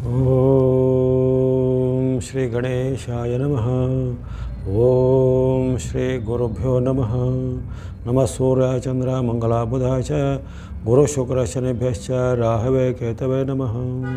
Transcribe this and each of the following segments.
ಓಂ ಶ್ರೀ ಗಣೇಶಾಯ ನಮಃ ಓಂ ಶ್ರೀ ಗುರುಭ್ಯೋ ನಮಃ ನಮಃ ಸೂರ್ಯ ಚಂದ್ರ ಮಂಗಳ ಬುಧ ಚ ಗುರು ಶುಕ್ರ ಶನಿಭ್ಯಶ್ಚ ರಾಹವೇ ಕೇತವೇ ನಮಃ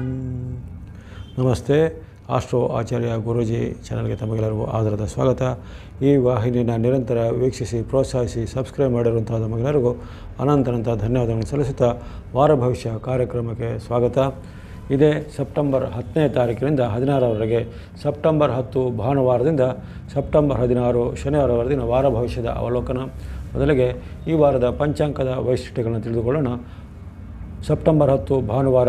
ನಮಸ್ತೆ ಆಸ್ಟ್ರೋ ಆಚಾರ್ಯ ಗುರೂಜಿ ಚಾನಲ್ಗೆ ತಮಗೆಲ್ಲರಿಗೂ ಆಧಾರದ ಸ್ವಾಗತ ಈ ವಾಹಿನಿನ ನಿರಂತರ ವೀಕ್ಷಿಸಿ ಪ್ರೋತ್ಸಾಹಿಸಿ ಸಬ್ಸ್ಕ್ರೈಬ್ ಮಾಡಿರುವಂಥ ತಮಗೆಲ್ಲರಿಗೂ ಅನಂತನಂತ ಧನ್ಯವಾದಗಳನ್ನು ಸಲ್ಲಿಸುತ್ತಾ ವಾರ ಭವಿಷ್ಯ ಕಾರ್ಯಕ್ರಮಕ್ಕೆ ಸ್ವಾಗತ ಇದೇ ಸೆಪ್ಟೆಂಬರ್ ಹತ್ತನೇ ತಾರೀಕಿನಿಂದ ಹದಿನಾರರವರೆಗೆ ಸೆಪ್ಟೆಂಬರ್ ಹತ್ತು ಭಾನುವಾರದಿಂದ ಸೆಪ್ಟೆಂಬರ್ ಹದಿನಾರು ಶನಿವಾರವರೆಗಿನ ವಾರ ಭವಿಷ್ಯದ ಅವಲೋಕನ ಮೊದಲಿಗೆ ಈ ವಾರದ ಪಂಚಾಂಕದ ವೈಶಿಷ್ಟ್ಯಗಳನ್ನು ತಿಳಿದುಕೊಳ್ಳೋಣ ಸೆಪ್ಟೆಂಬರ್ ಹತ್ತು ಭಾನುವಾರ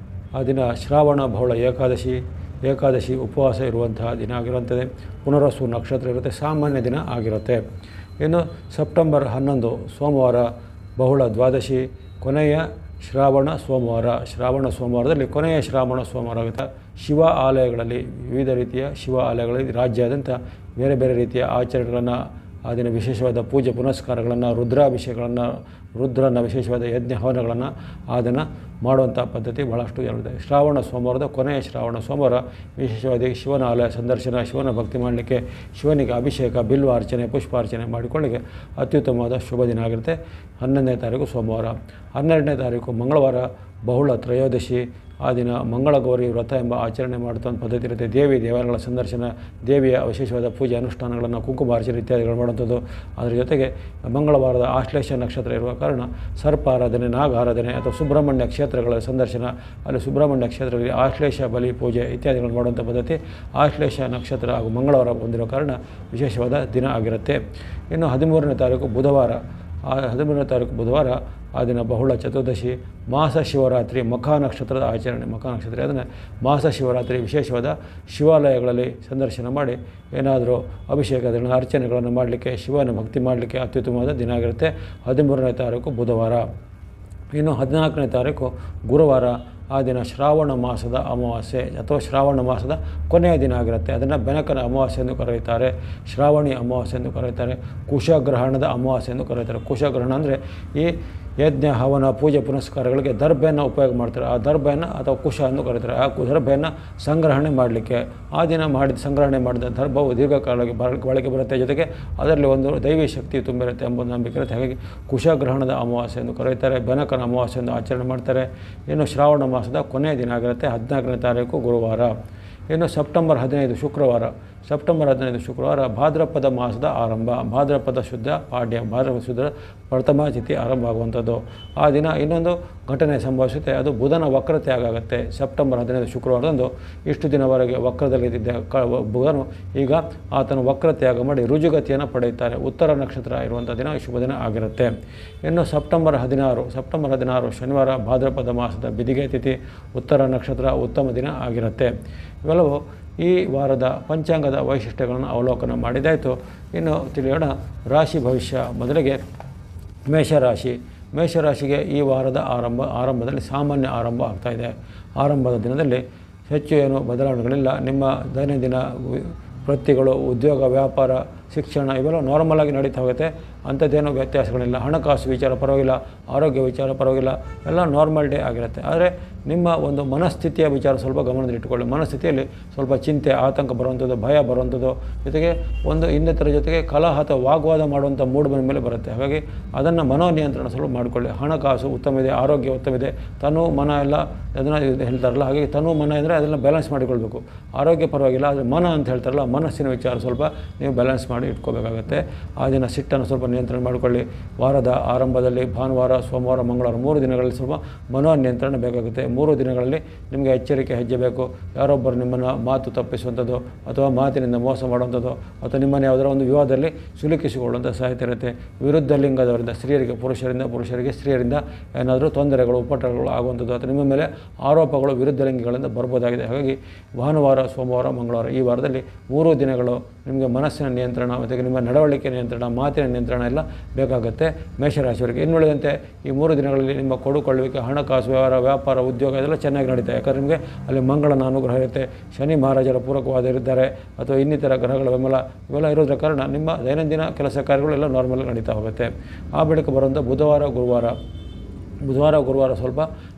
ಆ ದಿನ ಶ್ರಾವಣ ಬಹುಳ ಏಕಾದಶಿ ಏಕಾದಶಿ ಉಪವಾಸ ಇರುವಂತಹ ದಿನ ಆಗಿರುತ್ತದೆ ಪುನರಸು ನಕ್ಷತ್ರ ಇರುತ್ತೆ ಸಾಮಾನ್ಯ ದಿನ ಆಗಿರುತ್ತೆ ಇನ್ನು ಸೆಪ್ಟೆಂಬರ್ ಹನ್ನೊಂದು ಸೋಮವಾರ ಬಹುಳ ದ್ವಾದಶಿ ಕೊನೆಯ ಶ್ರಾವಣ ಸೋಮವಾರ ಶ್ರಾವಣ ಸೋಮವಾರದಲ್ಲಿ ಕೊನೆಯ ಶ್ರಾವಣ ಸೋಮವಾರ ಆಗುತ್ತೆ ಶಿವ ಆಲಯಗಳಲ್ಲಿ ವಿವಿಧ ರೀತಿಯ ಶಿವ ಆಲಯಗಳಲ್ಲಿ ರಾಜ್ಯಾದ್ಯಂತ ಬೇರೆ ಬೇರೆ ರೀತಿಯ ಆಚರಣೆಗಳನ್ನು ಆ ದಿನ ವಿಶೇಷವಾದ ಪೂಜೆ ಪುನಸ್ಕಾರಗಳನ್ನು ರುದ್ರಾಭಿಷೇಕಗಳನ್ನು ರುದ್ರನ ವಿಶೇಷವಾದ ಯಜ್ಞ ಹವನಗಳನ್ನು ಆ ದಿನ ಮಾಡುವಂಥ ಪದ್ಧತಿ ಬಹಳಷ್ಟು ಇರುತ್ತೆ ಶ್ರಾವಣ ಸೋಮವಾರದ ಕೊನೆಯ ಶ್ರಾವಣ ಸೋಮವಾರ ವಿಶೇಷವಾಗಿ ಶಿವನ ಆಲಯ ಸಂದರ್ಶನ ಶಿವನ ಭಕ್ತಿ ಮಾಡಲಿಕ್ಕೆ ಶಿವನಿಗೆ ಅಭಿಷೇಕ ಬಿಲ್ವ ಅರ್ಚನೆ ಪುಷ್ಪಾರ್ಚನೆ ಮಾಡಿಕೊಳ್ಳಿಕ್ಕೆ ಅತ್ಯುತ್ತಮವಾದ ಶುಭ ದಿನ ಆಗಿರುತ್ತೆ ಹನ್ನೊಂದನೇ ತಾರೀಕು ಸೋಮವಾರ ಹನ್ನೆರಡನೇ ತಾರೀಕು ಮಂಗಳವಾರ ಬಹುಳ ತ್ರಯೋದಶಿ ಆ ದಿನ ಮಂಗಳಗೌರಿ ವ್ರತ ಎಂಬ ಆಚರಣೆ ಮಾಡುವಂಥ ಒಂದು ಪದ್ಧತಿ ಇರುತ್ತೆ ದೇವಿ ದೇವಾಲಯಗಳ ಸಂದರ್ಶನ ದೇವಿಯ ವಿಶೇಷವಾದ ಪೂಜೆ ಅನುಷ್ಠಾನಗಳನ್ನು ಕುಂಕುಮಾರ್ಚನೆ ಇತ್ಯಾದಿಗಳು ಮಾಡುವಂಥದ್ದು ಅದರ ಜೊತೆಗೆ ಮಂಗಳವಾರದ ಆಶ್ಲೇಷ ನಕ್ಷತ್ರ ಇರುವ ಕಾರಣ ಸರ್ಪ ಆರಾಧನೆ ನಾಗ ಆರಾಧನೆ ಅಥವಾ ಸುಬ್ರಹ್ಮಣ್ಯ ಕ್ಷೇತ್ರಗಳ ಸಂದರ್ಶನ ಅಲ್ಲಿ ಸುಬ್ರಹ್ಮಣ್ಯ ಕ್ಷೇತ್ರದಲ್ಲಿ ಆಶ್ಲೇಷ ಬಲಿ ಪೂಜೆ ಇತ್ಯಾದಿಗಳನ್ನು ಮಾಡುವಂಥ ಪದ್ಧತಿ ಆಶ್ಲೇಷ ನಕ್ಷತ್ರ ಹಾಗೂ ಮಂಗಳವಾರ ಹೊಂದಿರೋ ಕಾರಣ ವಿಶೇಷವಾದ ದಿನ ಆಗಿರುತ್ತೆ ಇನ್ನು ಹದಿಮೂರನೇ ತಾರೀಕು ಬುಧವಾರ ಆ ಹದಿಮೂರನೇ ತಾರೀಕು ಬುಧವಾರ ಆ ದಿನ ಬಹುಳ ಚತುರ್ದಶಿ ಮಾಸ ಶಿವರಾತ್ರಿ ಮಖ ನಕ್ಷತ್ರದ ಆಚರಣೆ ಮಖ ನಕ್ಷತ್ರ ಅದನ್ನು ಮಾಸ ಶಿವರಾತ್ರಿ ವಿಶೇಷವಾದ ಶಿವಾಲಯಗಳಲ್ಲಿ ಸಂದರ್ಶನ ಮಾಡಿ ಏನಾದರೂ ಅಭಿಷೇಕಗಳನ್ನು ಅರ್ಚನೆಗಳನ್ನು ಮಾಡಲಿಕ್ಕೆ ಶಿವನ ಭಕ್ತಿ ಮಾಡಲಿಕ್ಕೆ ಅತ್ಯುತ್ತಮವಾದ ದಿನ ಆಗಿರುತ್ತೆ ಹದಿಮೂರನೇ ತಾರೀಕು ಬುಧವಾರ ಇನ್ನು ಹದಿನಾಲ್ಕನೇ ತಾರೀಕು ಗುರುವಾರ ಆ ದಿನ ಶ್ರಾವಣ ಮಾಸದ ಅಮಾವಾಸ್ಯೆ ಅಥವಾ ಶ್ರಾವಣ ಮಾಸದ ಕೊನೆಯ ದಿನ ಆಗಿರುತ್ತೆ ಅದನ್ನು ಬೆನಕನ ಅಮಾವಾಸ್ಯೆ ಎಂದು ಕರೆಯುತ್ತಾರೆ ಶ್ರಾವಣಿ ಅಮಾವಾಸ್ಯೆ ಎಂದು ಕರೆಯುತ್ತಾರೆ ಕುಶಗ್ರಹಣದ ಅಮಾವಾಸ್ಯೆ ಎಂದು ಕರೆಯುತ್ತಾರೆ ಕುಶಗ್ರಹಣ ಅಂದರೆ ಈ ಯಜ್ಞ ಹವನ ಪೂಜೆ ಪುನಸ್ಕಾರಗಳಿಗೆ ದರ್ಬೆಯನ್ನು ಉಪಯೋಗ ಮಾಡ್ತಾರೆ ಆ ದರ್ಬೆಯನ್ನು ಅಥವಾ ಕುಶ ಎಂದು ಕರೀತಾರೆ ಆ ಕು ದರ್ಬೆಯನ್ನು ಸಂಗ್ರಹಣೆ ಮಾಡಲಿಕ್ಕೆ ಆ ದಿನ ಮಾಡಿದ ಸಂಗ್ರಹಣೆ ಮಾಡಿದ ದರ್ಭವು ದೀರ್ಘಕಾಲಕ್ಕೆ ಬರ ಬಳಕೆ ಬರುತ್ತೆ ಜೊತೆಗೆ ಅದರಲ್ಲಿ ಒಂದು ದೈವಿ ಶಕ್ತಿ ತುಂಬಿರುತ್ತೆ ಎಂಬ ನಂಬಿಕೆ ಇರುತ್ತೆ ಹಾಗಾಗಿ ಕುಶಗ್ರಹಣದ ಅಮಾವಾಸ್ಯೆ ಎಂದು ಕರೆಯುತ್ತಾರೆ ಬೆನಕನ ಅಮಾವಾಸ್ಯೆ ಎಂದು ಆಚರಣೆ ಮಾಡ್ತಾರೆ ಇನ್ನು ಶ್ರಾವಣ ಮಾಸದ ಕೊನೆಯ ದಿನ ಆಗಿರುತ್ತೆ ಹದಿನಾಲ್ಕನೇ ತಾರೀಕು ಗುರುವಾರ ಇನ್ನು ಸೆಪ್ಟೆಂಬರ್ ಹದಿನೈದು ಶುಕ್ರವಾರ ಸೆಪ್ಟೆಂಬರ್ ಹದಿನೈದು ಶುಕ್ರವಾರ ಭಾದ್ರಪದ ಮಾಸದ ಆರಂಭ ಭಾದ್ರಪದ ಶುದ್ಧ ಪಾಡ್ಯ ಭಾದ್ರಪದ ಶುದ್ಧ ಪ್ರಥಮ ತಿಥಿ ಆರಂಭ ಆಗುವಂಥದ್ದು ಆ ದಿನ ಇನ್ನೊಂದು ಘಟನೆ ಸಂಭವಿಸುತ್ತೆ ಅದು ಬುಧನ ವಕ್ರತೆ ಆಗುತ್ತೆ ಸೆಪ್ಟೆಂಬರ್ ಹದಿನೈದು ಶುಕ್ರವಾರದಂದು ಇಷ್ಟು ದಿನವರೆಗೆ ವಕ್ರದಲ್ಲಿದ್ದ ಕ ಬುಧನು ಈಗ ಆತನ ವಕ್ರತ್ಯಾಗ ಮಾಡಿ ರುಜುಗತಿಯನ್ನು ಪಡೆಯುತ್ತಾರೆ ಉತ್ತರ ನಕ್ಷತ್ರ ಇರುವಂಥ ದಿನ ಶುಭ ದಿನ ಆಗಿರುತ್ತೆ ಇನ್ನು ಸೆಪ್ಟೆಂಬರ್ ಹದಿನಾರು ಸೆಪ್ಟೆಂಬರ್ ಹದಿನಾರು ಶನಿವಾರ ಭಾದ್ರಪದ ಮಾಸದ ಬಿದಿಗೆ ತಿಥಿ ಉತ್ತರ ನಕ್ಷತ್ರ ಉತ್ತಮ ದಿನ ಆಗಿರುತ್ತೆ ಇವೆಲ್ಲವೂ ಈ ವಾರದ ಪಂಚಾಂಗದ ವೈಶಿಷ್ಟ್ಯಗಳನ್ನು ಅವಲೋಕನ ಮಾಡಿದಾಯಿತು ಇನ್ನು ತಿಳಿಯೋಣ ರಾಶಿ ಭವಿಷ್ಯ ಮೊದಲಿಗೆ ಮೇಷರಾಶಿ ಮೇಷರಾಶಿಗೆ ಈ ವಾರದ ಆರಂಭ ಆರಂಭದಲ್ಲಿ ಸಾಮಾನ್ಯ ಆರಂಭ ಆಗ್ತಾಯಿದೆ ಆರಂಭದ ದಿನದಲ್ಲಿ ಹೆಚ್ಚು ಏನು ಬದಲಾವಣೆಗಳಿಲ್ಲ ನಿಮ್ಮ ದೈನಂದಿನ ವೃತ್ತಿಗಳು ಉದ್ಯೋಗ ವ್ಯಾಪಾರ ಶಿಕ್ಷಣ ಇವೆಲ್ಲ ನಾರ್ಮಲ್ ಆಗಿ ನಡೀತಾ ಹೋಗುತ್ತೆ ಅಂಥದ್ದೇನೂ ವ್ಯತ್ಯಾಸಗಳಿಲ್ಲ ಹಣಕಾಸು ವಿಚಾರ ಪರವಾಗಿಲ್ಲ ಆರೋಗ್ಯ ವಿಚಾರ ಪರವಾಗಿಲ್ಲ ಎಲ್ಲ ನಾರ್ಮಲ್ ಡೇ ಆಗಿರುತ್ತೆ ಆದರೆ ನಿಮ್ಮ ಒಂದು ಮನಸ್ಥಿತಿಯ ವಿಚಾರ ಸ್ವಲ್ಪ ಗಮನದಲ್ಲಿಟ್ಟುಕೊಳ್ಳಿ ಮನಸ್ಥಿತಿಯಲ್ಲಿ ಸ್ವಲ್ಪ ಚಿಂತೆ ಆತಂಕ ಬರುವಂಥದ್ದು ಭಯ ಬರುವಂಥದ್ದು ಜೊತೆಗೆ ಒಂದು ಇನ್ನಿತರ ಜೊತೆಗೆ ಕಲಹ ಅಥವಾ ವಾಗ್ವಾದ ಮಾಡುವಂಥ ಮೂಡ್ ಬಂದ ಮೇಲೆ ಬರುತ್ತೆ ಹಾಗಾಗಿ ಅದನ್ನು ಮನೋನಿಯಂತ್ರಣ ಸ್ವಲ್ಪ ಮಾಡಿಕೊಳ್ಳಿ ಹಣಕಾಸು ಉತ್ತಮ ಇದೆ ಆರೋಗ್ಯ ಉತ್ತಮ ಇದೆ ತನು ಮನ ಎಲ್ಲ ಅದನ್ನು ಹೇಳ್ತಾರಲ್ಲ ಹಾಗೆ ತನು ಮನ ಅಂದರೆ ಅದನ್ನು ಬ್ಯಾಲೆನ್ಸ್ ಮಾಡಿಕೊಳ್ಬೇಕು ಆರೋಗ್ಯ ಪರವಾಗಿಲ್ಲ ಆದರೆ ಮನ ಅಂತ ಹೇಳ್ತಾರಲ್ಲ ಮನಸ್ಸಿನ ವಿಚಾರ ಸ್ವಲ್ಪ ನೀವು ಬ್ಯಾಲೆನ್ಸ್ ಮಾಡಿ ಇಟ್ಕೋಬೇಕಾಗತ್ತೆ ಆ ದಿನ ಸಿಟ್ಟನ್ನು ಸ್ವಲ್ಪ ನಿಯಂತ್ರಣ ಮಾಡಿಕೊಳ್ಳಿ ವಾರದ ಆರಂಭದಲ್ಲಿ ಭಾನುವಾರ ಸೋಮವಾರ ಮಂಗಳವಾರ ಮೂರು ದಿನಗಳಲ್ಲಿ ಸ್ವಲ್ಪ ಮನೋ ನಿಯಂತ್ರಣ ಬೇಕಾಗುತ್ತೆ ಮೂರು ದಿನಗಳಲ್ಲಿ ನಿಮಗೆ ಎಚ್ಚರಿಕೆ ಹೆಜ್ಜೆ ಬೇಕು ಯಾರೊಬ್ಬರು ನಿಮ್ಮನ್ನು ಮಾತು ತಪ್ಪಿಸುವಂಥದ್ದು ಅಥವಾ ಮಾತಿನಿಂದ ಮೋಸ ಮಾಡುವಂಥದ್ದು ಅಥವಾ ನಿಮ್ಮನ್ನು ಯಾವುದರ ಒಂದು ವಿವಾದದಲ್ಲಿ ಸಿಲುಕಿಸಿಕೊಳ್ಳುವಂಥ ಸಾಧ್ಯತೆ ಇರುತ್ತೆ ವಿರುದ್ಧ ಲಿಂಗದವರಿಂದ ಸ್ತ್ರೀಯರಿಗೆ ಪುರುಷರಿಂದ ಪುರುಷರಿಗೆ ಸ್ತ್ರೀಯರಿಂದ ಏನಾದರೂ ತೊಂದರೆಗಳು ಉಪಟಳಗಳು ಆಗುವಂಥದ್ದು ಅಥವಾ ನಿಮ್ಮ ಮೇಲೆ ಆರೋಪಗಳು ವಿರುದ್ಧ ಲಿಂಗಿಗಳಿಂದ ಬರ್ಬೋದಾಗಿದೆ ಹಾಗಾಗಿ ಭಾನುವಾರ ಸೋಮವಾರ ಮಂಗಳವಾರ ಈ ವಾರದಲ್ಲಿ ಮೂರು ದಿನಗಳು ನಿಮಗೆ ಮನಸ್ಸಿನ ನಿಯಂತ್ರಣ ಮತ್ತು ನಿಮ್ಮ ನಡವಳಿಕೆ ನಿಯಂತ್ರಣ ಮಾತಿನ ನಿಯಂತ್ರಣ ಎಲ್ಲ ಬೇಕಾಗುತ್ತೆ ಮೇಷರಾಶಿಯವರಿಗೆ ಇನ್ನುಳಿದಂತೆ ಈ ಮೂರು ದಿನಗಳಲ್ಲಿ ನಿಮ್ಮ ಕೊಡುಕೊಳ್ಳುವಿಕೆ ಹಣಕಾಸು ವ್ಯವಹಾರ ವ್ಯಾಪಾರ ಉದ್ಯೋಗ ಇದೆಲ್ಲ ಚೆನ್ನಾಗಿ ನಡೀತಾ ಯಾಕಂದರೆ ನಿಮಗೆ ಅಲ್ಲಿ ಮಂಗಳನ ಅನುಗ್ರಹ ಇರುತ್ತೆ ಶನಿ ಮಹಾರಾಜರ ಪೂರಕವಾದ ಇದ್ದಾರೆ ಅಥವಾ ಇನ್ನಿತರ ಗ್ರಹಗಳ ಬೆಂಬಲ ಇವೆಲ್ಲ ಇರೋದ್ರ ಕಾರಣ ನಿಮ್ಮ ದೈನಂದಿನ ಕೆಲಸ ಕಾರ್ಯಗಳು ಎಲ್ಲ ನಾರ್ಮಲ್ ನಡೀತಾ ಹೋಗುತ್ತೆ ಆ ಬಳಿಕ ಬರುವಂಥ ಬುಧವಾರ ಗುರುವಾರ ಬುಧವಾರ ಗುರುವಾರ ಸ್ವಲ್ಪ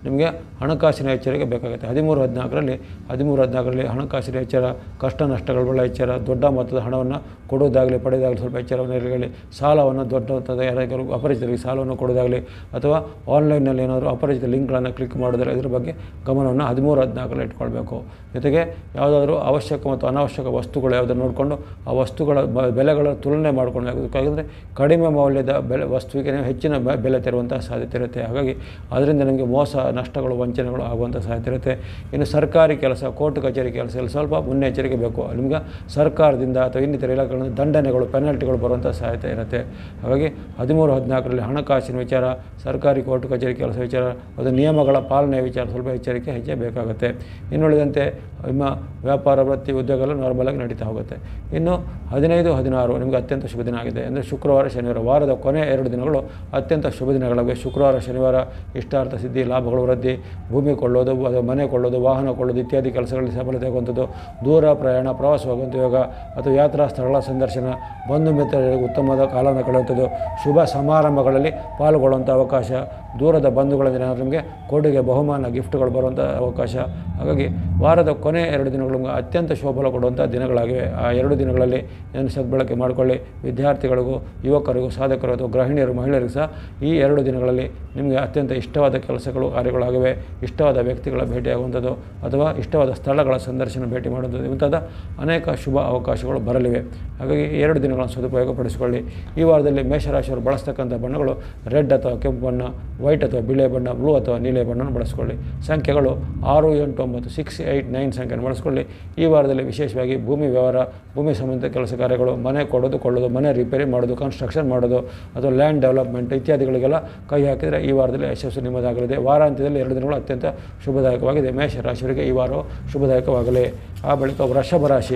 ನಿಮಗೆ ಹಣಕಾಸಿನ ಎಚ್ಚರಿಕೆ ಬೇಕಾಗುತ್ತೆ ಹದಿಮೂರು ಹದಿನಾಲ್ಕರಲ್ಲಿ ಹದಿಮೂರು ಹದಿನಾಲ್ಕರಲ್ಲಿ ಹಣಕಾಸಿನ ಎಚ್ಚರ ಕಷ್ಟ ನಷ್ಟಗಳ ಬಹಳ ಎಚ್ಚರ ದೊಡ್ಡ ಮೊತ್ತದ ಹಣವನ್ನು ಕೊಡೋದಾಗಲಿ ಪಡೆಯೋದಾಗಲಿ ಸ್ವಲ್ಪ ಎಚ್ಚರವನ್ನು ಇರಲಿ ಸಾಲವನ್ನು ದೊಡ್ಡ ಮೊತ್ತದ ಯಾರಿಗಾರು ಅಪರಿಚಿತರಿಗೆ ಸಾಲವನ್ನು ಕೊಡೋದಾಗಲಿ ಅಥವಾ ಆನ್ಲೈನಲ್ಲಿ ಏನಾದರೂ ಅಪರಿಚಿತ ಲಿಂಕ್ಗಳನ್ನು ಕ್ಲಿಕ್ ಮಾಡೋದಾದ್ರೆ ಇದ್ರ ಬಗ್ಗೆ ಗಮನವನ್ನು ಹದಿಮೂರು ಹದಿನಾಲ್ಕರಲ್ಲಿ ಇಟ್ಕೊಳ್ಬೇಕು ಜೊತೆಗೆ ಯಾವುದಾದ್ರೂ ಅವಶ್ಯಕ ಮತ್ತು ಅನಾವಶ್ಯಕ ವಸ್ತುಗಳು ಯಾವುದನ್ನು ನೋಡಿಕೊಂಡು ಆ ವಸ್ತುಗಳ ಬ- ಬೆಲೆಗಳ ತುಲನೆ ಮಾಡ್ಕೊಂಡು ಯಾಕಂದರೆ ಕಡಿಮೆ ಮೌಲ್ಯದ ಬೆಲೆ ವಸ್ತುವಿಗೆ ನೀವು ಹೆಚ್ಚಿನ ಬೆ- ಬೆಲೆ ತೆರುವಂಥ ಸಾಧ್ಯತೆ ಇರುತ್ತೆ ಹಾಗಾಗಿ ಅದರಿಂದ ನಿಮಗೆ ಮೋಸ ನಷ್ಟಗಳು ವಂಚನೆಗಳು ಆಗುವಂಥ ಸಾಧ್ಯತೆ ಇರುತ್ತೆ ಇನ್ನು ಸರ್ಕಾರಿ ಕೆಲಸ ಕೋರ್ಟ್ ಕಚೇರಿ ಕೆಲಸದಲ್ಲಿ ಸ್ವಲ್ಪ ಮುನ್ನೆಚ್ಚರಿಕೆ ಬೇಕು ನಿಮ್ಗೆ ಸರ್ಕಾರದಿಂದ ಅಥವಾ ಇನ್ನಿತರ ಇಲಾಖೆಗಳಿಂದ ದಂಡನೆಗಳು ಪೆನಾಲ್ಟಿಗಳು ಬರುವಂಥ ಸಾಧ್ಯತೆ ಇರುತ್ತೆ ಹಾಗಾಗಿ ಹದಿಮೂರು ಹದಿನಾಲ್ಕರಲ್ಲಿ ಹಣಕಾಸಿನ ವಿಚಾರ ಸರ್ಕಾರಿ ಕೋರ್ಟ್ ಕಚೇರಿ ಕೆಲಸ ವಿಚಾರ ಅದು ನಿಯಮಗಳ ಪಾಲನೆ ವಿಚಾರ ಸ್ವಲ್ಪ ಎಚ್ಚರಿಕೆ ಹೆಚ್ಚೇ ಬೇಕಾಗುತ್ತೆ ಇನ್ನುಳಿದಂತೆ ನಿಮ್ಮ ವ್ಯಾಪಾರ ವೃತ್ತಿ ಉದ್ಯೋಗ ಎಲ್ಲ ನಾರ್ಮಲಾಗಿ ನಡೀತಾ ಹೋಗುತ್ತೆ ಇನ್ನು ಹದಿನೈದು ಹದಿನಾರು ನಿಮಗೆ ಅತ್ಯಂತ ಶುಭ ದಿನ ಆಗಿದೆ ಅಂದರೆ ಶುಕ್ರವಾರ ಶನಿವಾರ ವಾರದ ಕೊನೆಯ ಎರಡು ದಿನಗಳು ಅತ್ಯಂತ ಶುಭ ದಿನಗಳಾಗಿವೆ ಶುಕ್ರವಾರ ಶನಿವಾರ ಇಷ್ಟಾರ್ಥ ಸಿದ್ಧಿ ಲಾಭಗಳು ವೃದ್ಧಿ ಭೂಮಿ ಕೊಳ್ಳೋದು ಅಥವಾ ಮನೆ ಕೊಳ್ಳೋದು ವಾಹನ ಕೊಳ್ಳೋದು ಇತ್ಯಾದಿ ಕೆಲಸಗಳಲ್ಲಿ ಸಫಲತೆ ಆಗುವಂಥದ್ದು ದೂರ ಪ್ರಯಾಣ ಪ್ರವಾಸವಾಗುವಂಥ ಯೋಗ ಅಥವಾ ಯಾತ್ರಾ ಸ್ಥಳಗಳ ಸಂದರ್ಶನ ಬಂಧು ಮಿತ್ರರಿಗೆ ಉತ್ತಮವಾದ ಕಾಲನ ಕಳೆಯುವಂಥದ್ದು ಶುಭ ಸಮಾರಂಭಗಳಲ್ಲಿ ಪಾಲ್ಗೊಳ್ಳುವಂಥ ಅವಕಾಶ ದೂರದ ಬಂಧುಗಳಿಂದ ಏನಾದರೂ ನಿಮಗೆ ಕೊಡುಗೆ ಬಹುಮಾನ ಗಿಫ್ಟ್ಗಳು ಬರುವಂಥ ಅವಕಾಶ ಹಾಗಾಗಿ ವಾರದ ಕೊನೆ ಎರಡು ದಿನಗಳು ನಿಮಗೆ ಅತ್ಯಂತ ಶೋಭಲ ಕೊಡುವಂಥ ದಿನಗಳಾಗಿವೆ ಆ ಎರಡು ದಿನಗಳಲ್ಲಿ ಏನು ಸದ್ಬಳಕೆ ಮಾಡಿಕೊಳ್ಳಿ ವಿದ್ಯಾರ್ಥಿಗಳಿಗೂ ಯುವಕರಿಗೂ ಸಾಧಕರು ಅಥವಾ ಗೃಹಿಣಿಯರು ಮಹಿಳೆಯರಿಗೂ ಸಹ ಈ ಎರಡು ದಿನಗಳಲ್ಲಿ ನಿಮಗೆ ಅತ್ಯಂತ ಇಷ್ಟವಾದ ಕೆಲಸಗಳು ಕಾರ್ಯಗಳಾಗಿವೆ ಇಷ್ಟವಾದ ವ್ಯಕ್ತಿಗಳ ಭೇಟಿಯಾಗುವಂಥದ್ದು ಅಥವಾ ಇಷ್ಟವಾದ ಸ್ಥಳಗಳ ಸಂದರ್ಶನ ಭೇಟಿ ಮಾಡುವಂಥದ್ದು ಇಂಥದ್ದು ಅನೇಕ ಶುಭ ಅವಕಾಶಗಳು ಬರಲಿವೆ ಹಾಗಾಗಿ ಈ ಎರಡು ದಿನಗಳನ್ನು ಸದುಪಯೋಗಪಡಿಸಿಕೊಳ್ಳಿ ಈ ವಾರದಲ್ಲಿ ಮೇಷರಾಶಿಯವರು ಬಳಸ್ತಕ್ಕಂಥ ಬಣ್ಣಗಳು ರೆಡ್ ಅಥವಾ ಕೆಂಪು ಬಣ್ಣ ವೈಟ್ ಅಥವಾ ಬಿಳೆ ಬಣ್ಣ ಬ್ಲೂ ಅಥವಾ ನೀಲೆ ಬಣ್ಣವನ್ನು ಬಳಸ್ಕೊಳ್ಳಿ ಸಂಖ್ಯೆಗಳು ಆರು ಎಂಟು ಒಂಬತ್ತು ಸಿಕ್ಸ್ ಏಯ್ಟ್ ನೈನ್ ಸಂಖ್ಯೆಯನ್ನು ಬಳಸ್ಕೊಳ್ಳಿ ಈ ವಾರದಲ್ಲಿ ವಿಶೇಷವಾಗಿ ಭೂಮಿ ವ್ಯವಹಾರ ಭೂಮಿ ಸಂಬಂಧಿತ ಕೆಲಸ ಕಾರ್ಯಗಳು ಮನೆ ಕೊಡೋದು ಕೊಳ್ಳೋದು ಮನೆ ರಿಪೇರಿ ಮಾಡೋದು ಕನ್ಸ್ಟ್ರಕ್ಷನ್ ಮಾಡೋದು ಅಥವಾ ಲ್ಯಾಂಡ್ ಡೆವಲಪ್ಮೆಂಟ್ ಇತ್ಯಾದಿಗಳಿಗೆಲ್ಲ ಕೈ ಹಾಕಿದರೆ ಈ ವಾರದಲ್ಲಿ ಯಶಸ್ಸು ನಿಮ್ಮದಾಗಲಿದೆ ವಾರಾಂತ್ಯದಲ್ಲಿ ಎರಡು ದಿನಗಳು ಅತ್ಯಂತ ಶುಭದಾಯಕವಾಗಿದೆ ಮೇಷ ರಾಶಿಯವರಿಗೆ ಈ ವಾರವು ಶುಭದಾಯಕವಾಗಲಿ ಆ ಬಳಿಕ ವೃಷಭ ರಾಶಿ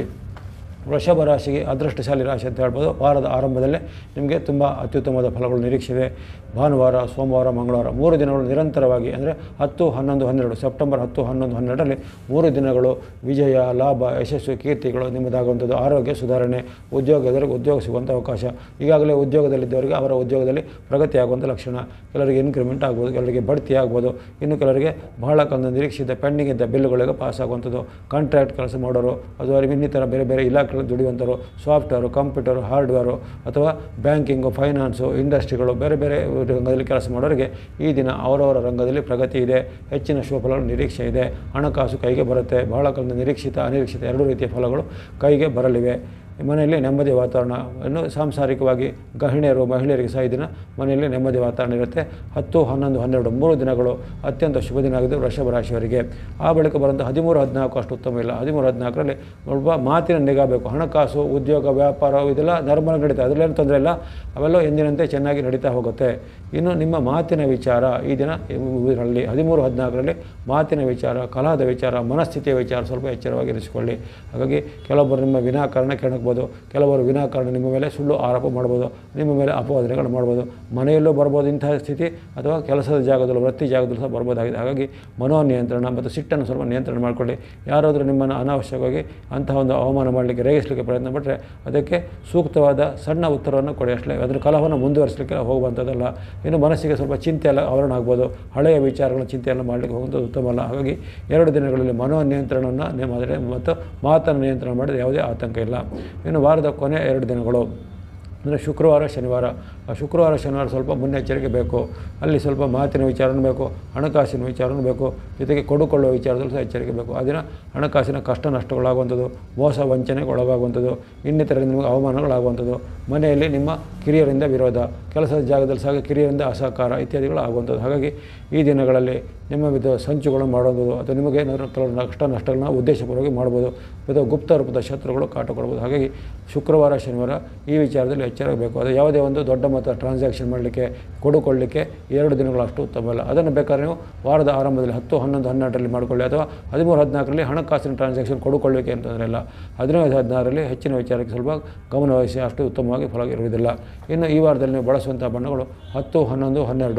ವೃಷಭ ರಾಶಿಗೆ ಅದೃಷ್ಟಶಾಲಿ ರಾಶಿ ಅಂತ ಹೇಳ್ಬೋದು ವಾರದ ಆರಂಭದಲ್ಲೇ ನಿಮಗೆ ತುಂಬ ಅತ್ಯುತ್ತಮವಾದ ಫಲಗಳು ನಿರೀಕ್ಷೆ ಇದೆ ಭಾನುವಾರ ಸೋಮವಾರ ಮಂಗಳವಾರ ಮೂರು ದಿನಗಳು ನಿರಂತರವಾಗಿ ಅಂದರೆ ಹತ್ತು ಹನ್ನೊಂದು ಹನ್ನೆರಡು ಸೆಪ್ಟೆಂಬರ್ ಹತ್ತು ಹನ್ನೊಂದು ಹನ್ನೆರಡರಲ್ಲಿ ಮೂರು ದಿನಗಳು ವಿಜಯ ಲಾಭ ಯಶಸ್ಸು ಕೀರ್ತಿಗಳು ನಿಮ್ಮದಾಗುವಂಥದ್ದು ಆರೋಗ್ಯ ಸುಧಾರಣೆ ಉದ್ಯೋಗದವರಿಗೆ ಉದ್ಯೋಗ ಸಿಗುವಂಥ ಅವಕಾಶ ಈಗಾಗಲೇ ಉದ್ಯೋಗದಲ್ಲಿದ್ದವರಿಗೆ ಅವರ ಉದ್ಯೋಗದಲ್ಲಿ ಪ್ರಗತಿ ಆಗುವಂಥ ಲಕ್ಷಣ ಕೆಲವರಿಗೆ ಇನ್ಕ್ರಿಮೆಂಟ್ ಆಗ್ಬೋದು ಕೆಲವರಿಗೆ ಬಡ್ತಿ ಆಗ್ಬೋದು ಇನ್ನು ಕೆಲವರಿಗೆ ಬಹಳ ಕಾಲದ ನಿರೀಕ್ಷಿತ ಪೆಂಡಿಂಗ್ ಇದ್ದ ಬಿಲ್ಗಳಿಗೆ ಪಾಸ್ ಆಗುವಂಥದ್ದು ಕಾಂಟ್ರಾಕ್ಟ್ ಕೆಲಸ ಮಾಡೋರು ಅಥವಾ ಇನ್ನಿತರ ಬೇರೆ ಬೇರೆ ಇಲಾಖೆಗಳು ದುಡಿಯುವಂಥವ್ರು ಸಾಫ್ಟ್ವೇರು ಕಂಪ್ಯೂಟರು ಹಾರ್ಡ್ವೇರು ಅಥವಾ ಬ್ಯಾಂಕಿಂಗು ಫೈನಾನ್ಸು ಇಂಡಸ್ಟ್ರಿಗಳು ಬೇರೆ ಬೇರೆ ರಂಗದಲ್ಲಿ ಕೆಲಸ ಮಾಡೋರಿಗೆ ಈ ದಿನ ಅವರವರ ರಂಗದಲ್ಲಿ ಪ್ರಗತಿ ಇದೆ ಹೆಚ್ಚಿನ ಶುಭ ಫಲಗಳ ನಿರೀಕ್ಷೆ ಇದೆ ಹಣಕಾಸು ಕೈಗೆ ಬರುತ್ತೆ ಬಹಳ ಕಾಲದ ನಿರೀಕ್ಷಿತ ಅನಿರೀಕ್ಷಿತ ಎರಡೂ ರೀತಿಯ ಫಲಗಳು ಕೈಗೆ ಬರಲಿವೆ ಮನೆಯಲ್ಲಿ ನೆಮ್ಮದಿ ವಾತಾವರಣ ಇನ್ನು ಸಾಂಸಾರಿಕವಾಗಿ ಗೃಹಿಣಿಯರು ಮಹಿಳೆಯರಿಗೆ ಸಹ ಈ ದಿನ ಮನೆಯಲ್ಲಿ ನೆಮ್ಮದಿ ವಾತಾವರಣ ಇರುತ್ತೆ ಹತ್ತು ಹನ್ನೊಂದು ಹನ್ನೆರಡು ಮೂರು ದಿನಗಳು ಅತ್ಯಂತ ಶುಭ ದಿನ ಆಗಿದೆ ವೃಷಭ ರಾಶಿಯವರಿಗೆ ಆ ಬಳಿಕ ಬರುವಂಥ ಹದಿಮೂರು ಹದಿನಾಲ್ಕು ಅಷ್ಟು ಉತ್ತಮ ಇಲ್ಲ ಹದಿಮೂರು ಹದಿನಾಲ್ಕರಲ್ಲಿ ಒಬ್ಬ ಮಾತಿನ ನಿಗಾ ಬೇಕು ಹಣಕಾಸು ಉದ್ಯೋಗ ವ್ಯಾಪಾರ ಇದೆಲ್ಲ ನಾರ್ಮಲ್ ನಡೀತಾ ಅದರಲ್ಲೇನು ತೊಂದರೆ ಇಲ್ಲ ಅವೆಲ್ಲ ಎಂದಿನಂತೆ ಚೆನ್ನಾಗಿ ನಡೀತಾ ಹೋಗುತ್ತೆ ಇನ್ನು ನಿಮ್ಮ ಮಾತಿನ ವಿಚಾರ ಈ ದಿನ ಇದರಲ್ಲಿ ಹದಿಮೂರು ಹದಿನಾಲ್ಕರಲ್ಲಿ ಮಾತಿನ ವಿಚಾರ ಕಲಹದ ವಿಚಾರ ಮನಸ್ಥಿತಿಯ ವಿಚಾರ ಸ್ವಲ್ಪ ಎಚ್ಚರವಾಗಿರಿಸಿಕೊಳ್ಳಿ ಹಾಗಾಗಿ ಕೆಲವೊಬ್ಬರು ನಿಮ್ಮ ವಿನಾಕಾರಣ ಕೆಣಕ್ಬೋದು ಕೆಲವರು ವಿನಾಕಾರಣ ನಿಮ್ಮ ಮೇಲೆ ಸುಳ್ಳು ಆರೋಪ ಮಾಡ್ಬೋದು ನಿಮ್ಮ ಮೇಲೆ ಅಪವಾದನೆಗಳು ಮಾಡ್ಬೋದು ಮನೆಯಲ್ಲೂ ಬರ್ಬೋದು ಇಂತಹ ಸ್ಥಿತಿ ಅಥವಾ ಕೆಲಸದ ಜಾಗದಲ್ಲೂ ವೃತ್ತಿ ಜಾಗದಲ್ಲೂ ಸಹ ಬರ್ಬೋದಾಗಿದೆ ಹಾಗಾಗಿ ಮನೋನಿಯಂತ್ರಣ ಮತ್ತು ಸಿಟ್ಟನ್ನು ಸ್ವಲ್ಪ ನಿಯಂತ್ರಣ ಮಾಡಿಕೊಳ್ಳಿ ಯಾರಾದರೂ ನಿಮ್ಮನ್ನು ಅನಾವಶ್ಯಕವಾಗಿ ಅಂತಹ ಒಂದು ಅವಮಾನ ಮಾಡಲಿಕ್ಕೆ ರೇಗಿಸಲಿಕ್ಕೆ ಪ್ರಯತ್ನ ಪಟ್ಟರೆ ಅದಕ್ಕೆ ಸೂಕ್ತವಾದ ಸಣ್ಣ ಉತ್ತರವನ್ನು ಕೊಡಿ ಅಷ್ಟೇ ಅದರ ಕಲಹವನ್ನು ಮುಂದುವರಿಸಲಿಕ್ಕೆ ಹೋಗುವಂಥದ್ದಲ್ಲ ಇನ್ನು ಮನಸ್ಸಿಗೆ ಸ್ವಲ್ಪ ಚಿಂತೆ ಎಲ್ಲ ಆವರಣ ಆಗ್ಬೋದು ಹಳೆಯ ವಿಚಾರಗಳ ಚಿಂತೆಯನ್ನು ಮಾಡಲಿಕ್ಕೆ ಹೋಗುವಂಥದ್ದು ಉತ್ತಮ ಅಲ್ಲ ಹಾಗಾಗಿ ಎರಡು ದಿನಗಳಲ್ಲಿ ಮನೋ ನಿಯಂತ್ರಣವನ್ನು ಮಾಡಿದರೆ ಮತ್ತು ಮಾತನ್ನು ನಿಯಂತ್ರಣ ಮಾಡಿದರೆ ಯಾವುದೇ ಆತಂಕ ಇಲ್ಲ ಇನ್ನು ವಾರದ ಕೊನೆ ಎರಡು ದಿನಗಳು ಅಂದರೆ ಶುಕ್ರವಾರ ಶನಿವಾರ ಆ ಶುಕ್ರವಾರ ಶನಿವಾರ ಸ್ವಲ್ಪ ಮುನ್ನೆಚ್ಚರಿಕೆ ಬೇಕು ಅಲ್ಲಿ ಸ್ವಲ್ಪ ಮಾತಿನ ವಿಚಾರನೂ ಬೇಕು ಹಣಕಾಸಿನ ವಿಚಾರನೂ ಬೇಕು ಜೊತೆಗೆ ಕೊಡುಕೊಳ್ಳುವ ವಿಚಾರದಲ್ಲೂ ಸಹ ಎಚ್ಚರಿಕೆ ಬೇಕು ಆ ದಿನ ಹಣಕಾಸಿನ ಕಷ್ಟ ನಷ್ಟಗಳಾಗುವಂಥದ್ದು ಮೋಸ ವಂಚನೆಗೆ ಒಳಗಾಗುವಂಥದ್ದು ಇನ್ನಿತರರಿಂದ ನಿಮಗೆ ಅವಮಾನಗಳಾಗುವಂಥದ್ದು ಮನೆಯಲ್ಲಿ ನಿಮ್ಮ ಕಿರಿಯರಿಂದ ವಿರೋಧ ಕೆಲಸದ ಜಾಗದಲ್ಲಿ ಸಹ ಕಿರಿಯರಿಂದ ಅಸಹಕಾರ ಇತ್ಯಾದಿಗಳು ಆಗುವಂಥದ್ದು ಹಾಗಾಗಿ ಈ ದಿನಗಳಲ್ಲಿ ನಿಮ್ಮ ವಿಧ ಸಂಚುಗಳನ್ನು ಮಾಡುವಂಥದ್ದು ಅಥವಾ ನಿಮಗೆ ಏನಾದರೂ ಕೆಲವು ಕಷ್ಟ ನಷ್ಟಗಳನ್ನ ಉದ್ದೇಶಪೂರ್ವಕವಾಗಿ ಮಾಡ್ಬೋದು ಅಥವಾ ಗುಪ್ತ ರೂಪದ ಶತ್ರುಗಳು ಕಾಟ ಕೊಡ್ಬೋದು ಹಾಗಾಗಿ ಶುಕ್ರವಾರ ಶನಿವಾರ ಈ ವಿಚಾರದಲ್ಲಿ ಎಚ್ಚರಬೇಕು ಅದು ಯಾವುದೇ ಒಂದು ದೊಡ್ಡ ಮೊತ್ತ ಟ್ರಾನ್ಸಾಕ್ಷನ್ ಮಾಡಲಿಕ್ಕೆ ಕೊಡುಕೊಳ್ಳಲಿಕ್ಕೆ ಎರಡು ದಿನಗಳಷ್ಟು ಉತ್ತಮ ಅಲ್ಲ ಅದನ್ನು ಬೇಕಾದ್ರೆ ನೀವು ವಾರದ ಆರಂಭದಲ್ಲಿ ಹತ್ತು ಹನ್ನೊಂದು ಹನ್ನೆರಡರಲ್ಲಿ ಮಾಡಿಕೊಳ್ಳಿ ಅಥವಾ ಹದಿಮೂರು ಹದಿನಾಲ್ಕರಲ್ಲಿ ಹಣಕಾಸಿನ ಟ್ರಾನ್ಸಾಕ್ಷನ್ ಕೊಡುಕೊಳ್ಳಿಕ್ಕೆ ಅಂತಂದರೆ ಇಲ್ಲ ಹದಿನೈದು ಹದಿನಾರರಲ್ಲಿ ಹೆಚ್ಚಿನ ವಿಚಾರಕ್ಕೆ ಸ್ವಲ್ಪ ಗಮನವಹಿಸಿ ಅಷ್ಟು ಉತ್ತಮವಾಗಿ ಫಲ ಇರುವುದಿಲ್ಲ ಇನ್ನು ಈ ವಾರದಲ್ಲಿ ನೀವು ಬಳಸುವಂಥ ಬಣ್ಣಗಳು ಹತ್ತು ಹನ್ನೊಂದು ಹನ್ನೆರಡು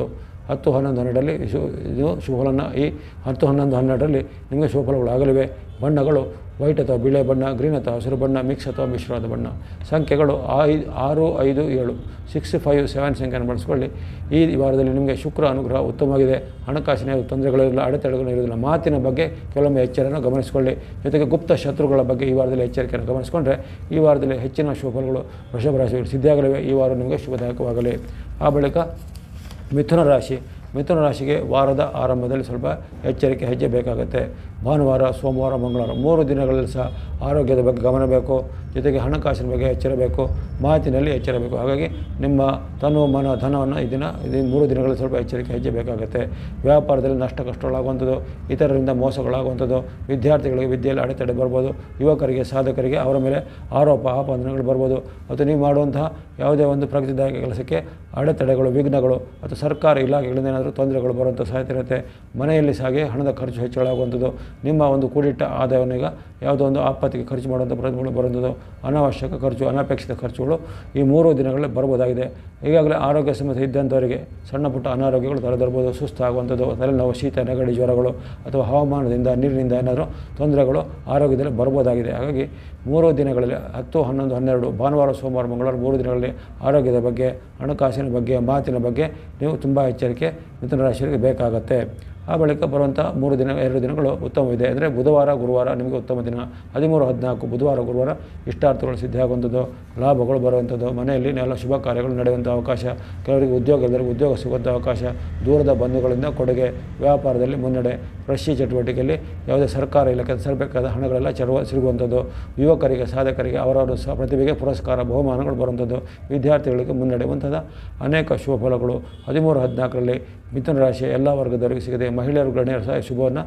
ಹತ್ತು ಹನ್ನೊಂದು ಹನ್ನೆರಡರಲ್ಲಿ ಶು ಇದು ಶುಭಫಲನ ಈ ಹತ್ತು ಹನ್ನೊಂದು ಹನ್ನೆರಡರಲ್ಲಿ ನಿಮಗೆ ಶುಭಫಲಗಳು ಆಗಲಿವೆ ಬಣ್ಣಗಳು ವೈಟ್ ಅಥವಾ ಬಿಳೆ ಬಣ್ಣ ಗ್ರೀನ್ ಅಥವಾ ಹಸಿರು ಬಣ್ಣ ಮಿಕ್ಸ್ ಅಥವಾ ಮಿಶ್ರವಾದ ಬಣ್ಣ ಸಂಖ್ಯೆಗಳು ಐದು ಆರು ಐದು ಏಳು ಸಿಕ್ಸ್ ಫೈವ್ ಸೆವೆನ್ ಸಂಖ್ಯೆಯನ್ನು ಬಳಸ್ಕೊಳ್ಳಿ ಈ ವಾರದಲ್ಲಿ ನಿಮಗೆ ಶುಕ್ರ ಅನುಗ್ರಹ ಉತ್ತಮವಾಗಿದೆ ಹಣಕಾಸಿನ ಯಾವುದೇ ತೊಂದರೆಗಳಿರಲಿಲ್ಲ ಅಡೆತಡೆಗಳು ಇರೋದಿಲ್ಲ ಮಾತಿನ ಬಗ್ಗೆ ಕೆಲವೊಮ್ಮೆ ಎಚ್ಚರನ್ನು ಗಮನಿಸಿಕೊಳ್ಳಿ ಜೊತೆಗೆ ಗುಪ್ತ ಶತ್ರುಗಳ ಬಗ್ಗೆ ಈ ವಾರದಲ್ಲಿ ಎಚ್ಚರಿಕೆಯನ್ನು ಗಮನಿಸಿಕೊಂಡ್ರೆ ಈ ವಾರದಲ್ಲಿ ಹೆಚ್ಚಿನ ಶುಭಫಲಗಳು ವೃಷಭ ರಾಶಿಗಳು ಸಿದ್ಧಿಯಾಗಲಿವೆ ಈ ವಾರ ನಿಮಗೆ ಶುಭದಾಯಕವಾಗಲಿ ಆ ಬಳಿಕ ಮಿಥುನ ರಾಶಿ ಮಿಥುನ ರಾಶಿಗೆ ವಾರದ ಆರಂಭದಲ್ಲಿ ಸ್ವಲ್ಪ ಎಚ್ಚರಿಕೆ ಹೆಜ್ಜೆ ಬೇಕಾಗುತ್ತೆ ಭಾನುವಾರ ಸೋಮವಾರ ಮಂಗಳವಾರ ಮೂರು ದಿನಗಳಲ್ಲಿ ಸಹ ಆರೋಗ್ಯದ ಬಗ್ಗೆ ಗಮನ ಬೇಕು ಜೊತೆಗೆ ಹಣಕಾಸಿನ ಬಗ್ಗೆ ಎಚ್ಚರಬೇಕು ಮಾತಿನಲ್ಲಿ ಎಚ್ಚರಬೇಕು ಹಾಗಾಗಿ ನಿಮ್ಮ ತನು ಮನ ಧನವನ್ನು ಈ ದಿನ ಇದು ಮೂರು ದಿನಗಳಲ್ಲಿ ಸ್ವಲ್ಪ ಎಚ್ಚರಿಕೆ ಹೆಜ್ಜೆ ಬೇಕಾಗುತ್ತೆ ವ್ಯಾಪಾರದಲ್ಲಿ ನಷ್ಟ ಕಷ್ಟಗಳಾಗುವಂಥದ್ದು ಇತರರಿಂದ ಮೋಸಗಳಾಗುವಂಥದ್ದು ವಿದ್ಯಾರ್ಥಿಗಳಿಗೆ ವಿದ್ಯೆಯಲ್ಲಿ ಅಡೆತಡೆ ಬರ್ಬೋದು ಯುವಕರಿಗೆ ಸಾಧಕರಿಗೆ ಅವರ ಮೇಲೆ ಆರೋಪ ಆಪಾದನೆಗಳು ಬರ್ಬೋದು ಮತ್ತು ನೀವು ಮಾಡುವಂತಹ ಯಾವುದೇ ಒಂದು ಪ್ರಗತಿದಾಯಕ ಕೆಲಸಕ್ಕೆ ಅಡೆತಡೆಗಳು ವಿಘ್ನಗಳು ಅಥವಾ ಸರ್ಕಾರ ಇಲಾಖೆಗಳಿಂದ ಏನಾದರೂ ತೊಂದರೆಗಳು ಬರುವಂಥ ಸಾಧ್ಯತೆ ಇರುತ್ತೆ ಮನೆಯಲ್ಲಿ ಸಾಗೆ ಹಣದ ಖರ್ಚು ಹೆಚ್ಚಳಾಗುವಂಥದ್ದು ನಿಮ್ಮ ಒಂದು ಕೂಡಿಟ್ಟ ಆದಾಯವನ್ನು ಈಗ ಯಾವುದೋ ಒಂದು ಆಪತ್ತಿಗೆ ಖರ್ಚು ಮಾಡುವಂಥ ಪ್ರಯತ್ನಗಳು ಬರುವಂಥದ್ದು ಅನಾವಶ್ಯಕ ಖರ್ಚು ಅನಪೇಕ್ಷಿತ ಖರ್ಚುಗಳು ಈ ಮೂರು ದಿನಗಳಲ್ಲಿ ಬರ್ಬೋದಾಗಿದೆ ಈಗಾಗಲೇ ಆರೋಗ್ಯ ಸಮಸ್ಯೆ ಇದ್ದಂಥವರಿಗೆ ಸಣ್ಣ ಪುಟ್ಟ ಅನಾರೋಗ್ಯಗಳು ತಲೆದರ್ಬೋದು ಸುಸ್ತಾಗುವಂಥದ್ದು ತಲೆನೋವು ಶೀತ ನೆಗಡಿ ಜ್ವರಗಳು ಅಥವಾ ಹವಾಮಾನದಿಂದ ನೀರಿನಿಂದ ಏನಾದರೂ ತೊಂದರೆಗಳು ಆರೋಗ್ಯದಲ್ಲಿ ಬರ್ಬೋದಾಗಿದೆ ಹಾಗಾಗಿ ಮೂರು ದಿನಗಳಲ್ಲಿ ಹತ್ತು ಹನ್ನೊಂದು ಹನ್ನೆರಡು ಭಾನುವಾರ ಸೋಮವಾರ ಮಂಗಳವಾರ ಮೂರು ದಿನಗಳಲ್ಲಿ ಆರೋಗ್ಯದ ಬಗ್ಗೆ ಹಣಕಾಸಿನ ಬಗ್ಗೆ ಮಾತಿನ ಬಗ್ಗೆ ನೀವು ತುಂಬ ಎಚ್ಚರಿಕೆ ಮಿಥುನ ರಾಶಿಯವರಿಗೆ ಬೇಕಾಗತ್ತೆ ಆ ಬಳಿಕ ಬರುವಂಥ ಮೂರು ದಿನ ಎರಡು ದಿನಗಳು ಉತ್ತಮವಿದೆ ಅಂದರೆ ಬುಧವಾರ ಗುರುವಾರ ನಿಮಗೆ ಉತ್ತಮ ದಿನ ಹದಿಮೂರು ಹದಿನಾಲ್ಕು ಬುಧವಾರ ಗುರುವಾರ ಇಷ್ಟಾರ್ಥಗಳು ಸಿದ್ಧಿಯಾಗುವಂಥದ್ದು ಲಾಭಗಳು ಬರುವಂಥದ್ದು ಮನೆಯಲ್ಲಿ ಎಲ್ಲ ಶುಭ ಕಾರ್ಯಗಳು ನಡೆಯುವಂಥ ಅವಕಾಶ ಕೆಲವರಿಗೆ ಉದ್ಯೋಗ ಇಲ್ಲದವರಿಗೆ ಉದ್ಯೋಗ ಸಿಗುವಂಥ ಅವಕಾಶ ದೂರದ ಬಂಧುಗಳಿಂದ ಕೊಡುಗೆ ವ್ಯಾಪಾರದಲ್ಲಿ ಮುನ್ನಡೆ ಕೃಷಿ ಚಟುವಟಿಕೆಯಲ್ಲಿ ಯಾವುದೇ ಸರ್ಕಾರ ಇಲಾಖೆ ಸರಬೇಕಾದ ಹಣಗಳೆಲ್ಲ ಚರುವ ಸಿಗುವಂಥದ್ದು ಯುವಕರಿಗೆ ಸಾಧಕರಿಗೆ ಅವರವರ ಸ ಪ್ರತಿಭೆಗೆ ಪುರಸ್ಕಾರ ಬಹುಮಾನಗಳು ಬರುವಂಥದ್ದು ವಿದ್ಯಾರ್ಥಿಗಳಿಗೆ ಮುನ್ನಡೆ ಮುಂತಾದ ಅನೇಕ ಶುಭ ಫಲಗಳು ಹದಿಮೂರು ಹದಿನಾಲ್ಕರಲ್ಲಿ ಮಿಥುನ ರಾಶಿಯ ಎಲ್ಲ ವರ್ಗದವರಿಗೆ ಸಿಗದೆ ಮಹಿಳೆಯರು ಗಣ್ಯರು ಸಹ ಶುಭವನ್ನು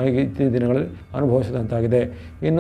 ಈ ದಿನಗಳಲ್ಲಿ ಅನುಭವಿಸಿದಂತಾಗಿದೆ ಇನ್ನು